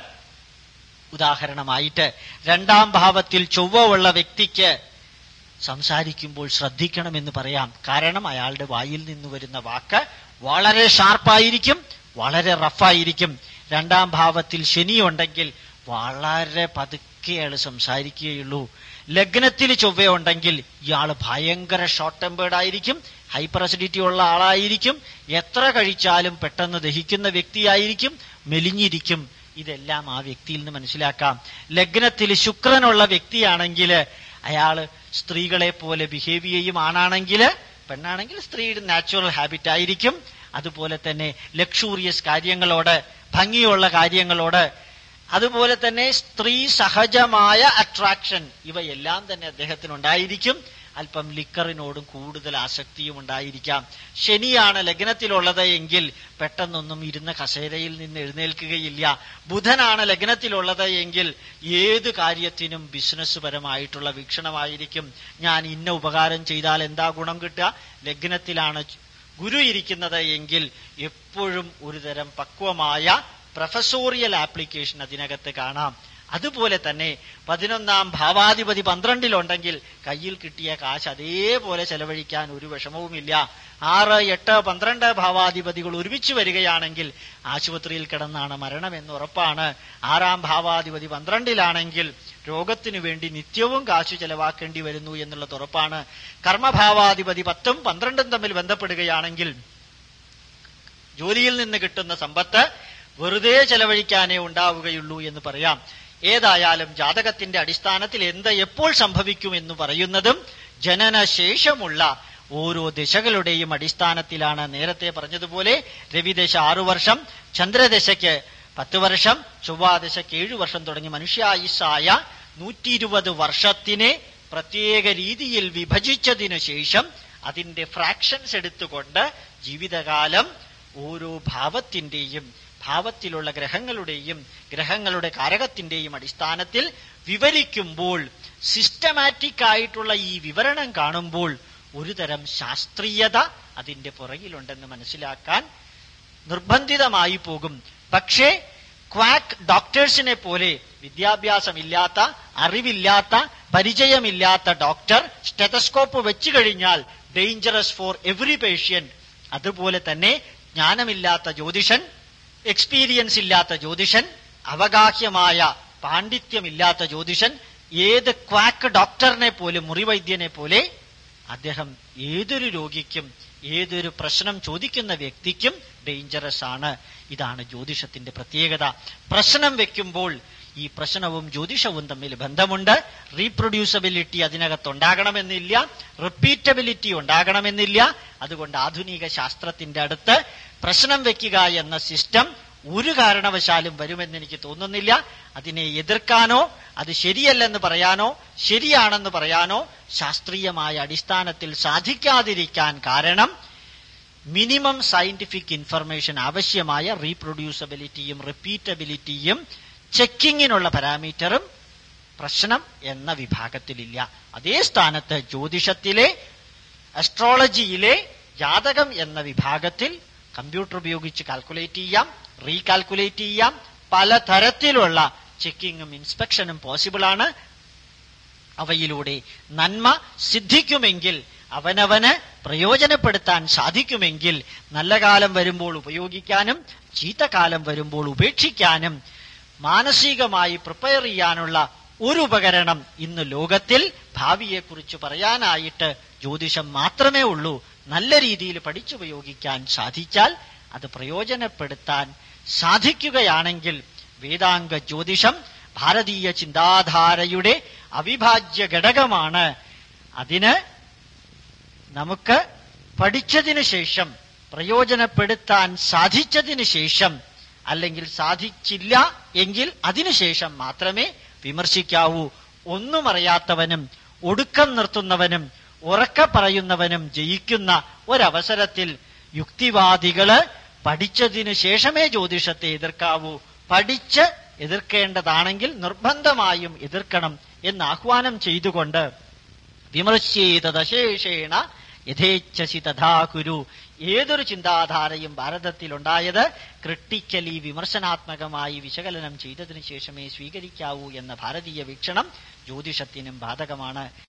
ഉദാഹരണമായിട്ട് രണ്ടാം ഭാവത്തിൽ ചൊവ്വ ഉള്ള വ്യക്തിക്ക് സംസാരിക്കുമ്പോൾ ശ്രദ്ധിക്കണമെന്ന് പറയാം കാരണം അയാളുടെ വായിൽ നിന്ന് വരുന്ന വാക്ക് വളരെ ഷാർപ്പായിരിക്കും വളരെ റഫായിരിക്കും രണ്ടാം ഭാവത്തിൽ ശനി ഉണ്ടെങ്കിൽ വളരെ പതുക്കെ അയാൾ സംസാരിക്കുകയുള്ളൂ ലഗ്നത്തിൽ ചൊവ്വയുണ്ടെങ്കിൽ ഇയാൾ ഭയങ്കര ഷോർട്ട് ടെമ്പേർഡ് ആയിരിക്കും ഹൈപ്പർ അസിഡിറ്റി ഉള്ള ആളായിരിക്കും എത്ര കഴിച്ചാലും പെട്ടെന്ന് ദഹിക്കുന്ന വ്യക്തിയായിരിക്കും മെലിഞ്ഞിരിക്കും ഇതെല്ലാം ആ വ്യക്തിയിൽ നിന്ന് മനസ്സിലാക്കാം ലഗ്നത്തിൽ ശുക്രനുള്ള വ്യക്തിയാണെങ്കിൽ അയാള് സ്ത്രീകളെ പോലെ ബിഹേവ് ചെയ്യും ആണാണെങ്കിൽ പെണ്ണാണെങ്കിൽ സ്ത്രീയുടെ നാച്ചുറൽ ഹാബിറ്റ് ആയിരിക്കും അതുപോലെ തന്നെ ലക്ഷൂറിയസ് കാര്യങ്ങളോട് ഭംഗിയുള്ള കാര്യങ്ങളോട് അതുപോലെ തന്നെ സ്ത്രീ സഹജമായ അട്രാക്ഷൻ ഇവയെല്ലാം തന്നെ അദ്ദേഹത്തിന് ഉണ്ടായിരിക്കും അല്പം ലിക്കറിനോടും കൂടുതൽ ആസക്തിയും ഉണ്ടായിരിക്കാം ശനിയാണ് ലഗ്നത്തിലുള്ളത് എങ്കിൽ പെട്ടെന്നൊന്നും ഇരുന്ന കസേരയിൽ നിന്ന് എഴുന്നേൽക്കുകയില്ല ബുധനാണ് ലഗ്നത്തിലുള്ളത് എങ്കിൽ ഏത് കാര്യത്തിനും ബിസിനസ് പരമായിട്ടുള്ള വീക്ഷണമായിരിക്കും ഞാൻ ഇന്ന ഉപകാരം ചെയ്താൽ എന്താ ഗുണം കിട്ടുക ലഗ്നത്തിലാണ് ഗുരു ഇരിക്കുന്നത് എങ്കിൽ എപ്പോഴും ഒരുതരം പക്വമായ പ്രൊഫസോറിയൽ ആപ്ലിക്കേഷൻ അതിനകത്ത് കാണാം അതുപോലെ തന്നെ പതിനൊന്നാം ഭാവാധിപതി പന്ത്രണ്ടിലുണ്ടെങ്കിൽ കയ്യിൽ കിട്ടിയ കാശ് അതേപോലെ ചെലവഴിക്കാൻ ഒരു വിഷമവുമില്ല ആറ് എട്ട് പന്ത്രണ്ട് ഭാവാധിപതികൾ ഒരുമിച്ച് വരികയാണെങ്കിൽ ആശുപത്രിയിൽ കിടന്നാണ് മരണം എന്ന് ഉറപ്പാണ് ആറാം ഭാവാധിപതി പന്ത്രണ്ടിലാണെങ്കിൽ രോഗത്തിനു വേണ്ടി നിത്യവും കാശു ചെലവാക്കേണ്ടി വരുന്നു എന്നുള്ളത് ഉറപ്പാണ് കർമ്മഭാവാധിപതി പത്തും പന്ത്രണ്ടും തമ്മിൽ ബന്ധപ്പെടുകയാണെങ്കിൽ ജോലിയിൽ നിന്ന് കിട്ടുന്ന സമ്പത്ത് വെറുതെ ചെലവഴിക്കാനേ ഉണ്ടാവുകയുള്ളൂ എന്ന് പറയാം ഏതായാലും ജാതകത്തിന്റെ അടിസ്ഥാനത്തിൽ എന്ത് എപ്പോൾ സംഭവിക്കും എന്ന് പറയുന്നതും ജനനശേഷമുള്ള ഓരോ ദിശകളുടെയും അടിസ്ഥാനത്തിലാണ് നേരത്തെ പറഞ്ഞതുപോലെ രവിദശ ആറു വർഷം ചന്ദ്രദശയ്ക്ക് പത്ത് വർഷം ചൊവ്വാദശയ്ക്ക് ഏഴു വർഷം തുടങ്ങി മനുഷ്യായുസ്സായ നൂറ്റി ഇരുപത് വർഷത്തിനെ പ്രത്യേക രീതിയിൽ വിഭജിച്ചതിനു ശേഷം അതിന്റെ ഫ്രാക്ഷൻസ് എടുത്തുകൊണ്ട് ജീവിതകാലം ഓരോ ഭാവത്തിന്റെയും ഭാവത്തിലുള്ള ഗ്രഹങ്ങളുടെയും ഗ്രഹങ്ങളുടെ കാരകത്തിന്റെയും അടിസ്ഥാനത്തിൽ വിവരിക്കുമ്പോൾ സിസ്റ്റമാറ്റിക് ആയിട്ടുള്ള ഈ വിവരണം കാണുമ്പോൾ ഒരു തരം ശാസ്ത്രീയത അതിന്റെ പുറകിലുണ്ടെന്ന് മനസ്സിലാക്കാൻ നിർബന്ധിതമായി പോകും പക്ഷേ ക്വാക്ക് ഡോക്ടേഴ്സിനെ പോലെ വിദ്യാഭ്യാസമില്ലാത്ത അറിവില്ലാത്ത പരിചയമില്ലാത്ത ഡോക്ടർ സ്റ്റെതസ്കോപ്പ് വെച്ചു കഴിഞ്ഞാൽ ഡേഞ്ചറസ് ഫോർ എവറി പേഷ്യന്റ് അതുപോലെ തന്നെ ജ്ഞാനമില്ലാത്ത ജ്യോതിഷൻ എക്സ്പീരിയൻസ് ഇല്ലാത്ത ജ്യോതിഷൻ അവഗാഹ്യമായ പാണ്ഡിത്യമില്ലാത്ത ജ്യോതിഷൻ ഏത് ക്വാക്ക് ഡോക്ടറിനെ പോലും മുറിവൈദ്യനെ പോലെ അദ്ദേഹം ഏതൊരു രോഗിക്കും ഏതൊരു പ്രശ്നം ചോദിക്കുന്ന വ്യക്തിക്കും ഡേഞ്ചറസ് ആണ് ഇതാണ് ജ്യോതിഷത്തിന്റെ പ്രത്യേകത പ്രശ്നം വെക്കുമ്പോൾ ഈ പ്രശ്നവും ജ്യോതിഷവും തമ്മിൽ ബന്ധമുണ്ട് റീപ്രൊഡ്യൂസബിലിറ്റി അതിനകത്തുണ്ടാകണമെന്നില്ല റിപ്പീറ്റബിലിറ്റി ഉണ്ടാകണമെന്നില്ല അതുകൊണ്ട് ആധുനിക ശാസ്ത്രത്തിന്റെ അടുത്ത് പ്രശ്നം വെക്കുക എന്ന സിസ്റ്റം ഒരു കാരണവശാലും വരുമെന്ന് എനിക്ക് തോന്നുന്നില്ല അതിനെ എതിർക്കാനോ അത് ശരിയല്ലെന്ന് പറയാനോ ശരിയാണെന്ന് പറയാനോ ശാസ്ത്രീയമായ അടിസ്ഥാനത്തിൽ സാധിക്കാതിരിക്കാൻ കാരണം മിനിമം സയന്റിഫിക് ഇൻഫർമേഷൻ ആവശ്യമായ റീപ്രൊഡ്യൂസബിലിറ്റിയും റിപ്പീറ്റബിലിറ്റിയും ചെക്കിങ്ങിനുള്ള പാരാമീറ്ററും പ്രശ്നം എന്ന വിഭാഗത്തിലില്ല അതേ സ്ഥാനത്ത് ജ്യോതിഷത്തിലെ അസ്ട്രോളജിയിലെ ജാതകം എന്ന വിഭാഗത്തിൽ കമ്പ്യൂട്ടർ ഉപയോഗിച്ച് കാൽക്കുലേറ്റ് ചെയ്യാം റീകാൽക്കുലേറ്റ് ചെയ്യാം പലതരത്തിലുള്ള ചെക്കിങ്ങും ഇൻസ്പെക്ഷനും പോസിബിൾ ആണ് അവയിലൂടെ നന്മ സിദ്ധിക്കുമെങ്കിൽ അവനവന് പ്രയോജനപ്പെടുത്താൻ സാധിക്കുമെങ്കിൽ നല്ല കാലം വരുമ്പോൾ ഉപയോഗിക്കാനും ചീത്തകാലം വരുമ്പോൾ ഉപേക്ഷിക്കാനും മാനസികമായി പ്രിപ്പയർ ചെയ്യാനുള്ള ഒരു ഉപകരണം ഇന്ന് ലോകത്തിൽ ഭാവിയെക്കുറിച്ച് പറയാനായിട്ട് ജ്യോതിഷം മാത്രമേ ഉള്ളൂ നല്ല രീതിയിൽ പഠിച്ചുപയോഗിക്കാൻ സാധിച്ചാൽ അത് പ്രയോജനപ്പെടുത്താൻ സാധിക്കുകയാണെങ്കിൽ വേദാംഗ ജ്യോതിഷം ഭാരതീയ ചിന്താധാരയുടെ അവിഭാജ്യ ഘടകമാണ് അതിന് നമുക്ക് പഠിച്ചതിന് ശേഷം പ്രയോജനപ്പെടുത്താൻ സാധിച്ചതിന് ശേഷം അല്ലെങ്കിൽ സാധിച്ചില്ല എങ്കിൽ അതിനുശേഷം മാത്രമേ വിമർശിക്കാവൂ ഒന്നും അറിയാത്തവനും ഒടുക്കം നിർത്തുന്നവനും ഉറക്കെ പറയുന്നവനും ജയിക്കുന്ന ഒരവസരത്തിൽ യുക്തിവാദികള് പഠിച്ചതിനു ശേഷമേ ജ്യോതിഷത്തെ എതിർക്കാവൂ പഠിച്ച് എതിർക്കേണ്ടതാണെങ്കിൽ നിർബന്ധമായും എതിർക്കണം എന്ന് ആഹ്വാനം ചെയ്തുകൊണ്ട് വിമർശേതശേഷേണ യഥേച്ഛസി തഥാ കുരു ഏതൊരു ചിന്താധാരയും ഭാരതത്തിലുണ്ടായത് ക്രിട്ടിക്കലി വിമർശനാത്മകമായി വിശകലനം ചെയ്തതിനു ശേഷമേ സ്വീകരിക്കാവൂ എന്ന ഭാരതീയ വീക്ഷണം ജ്യോതിഷത്തിനും ബാധകമാണ്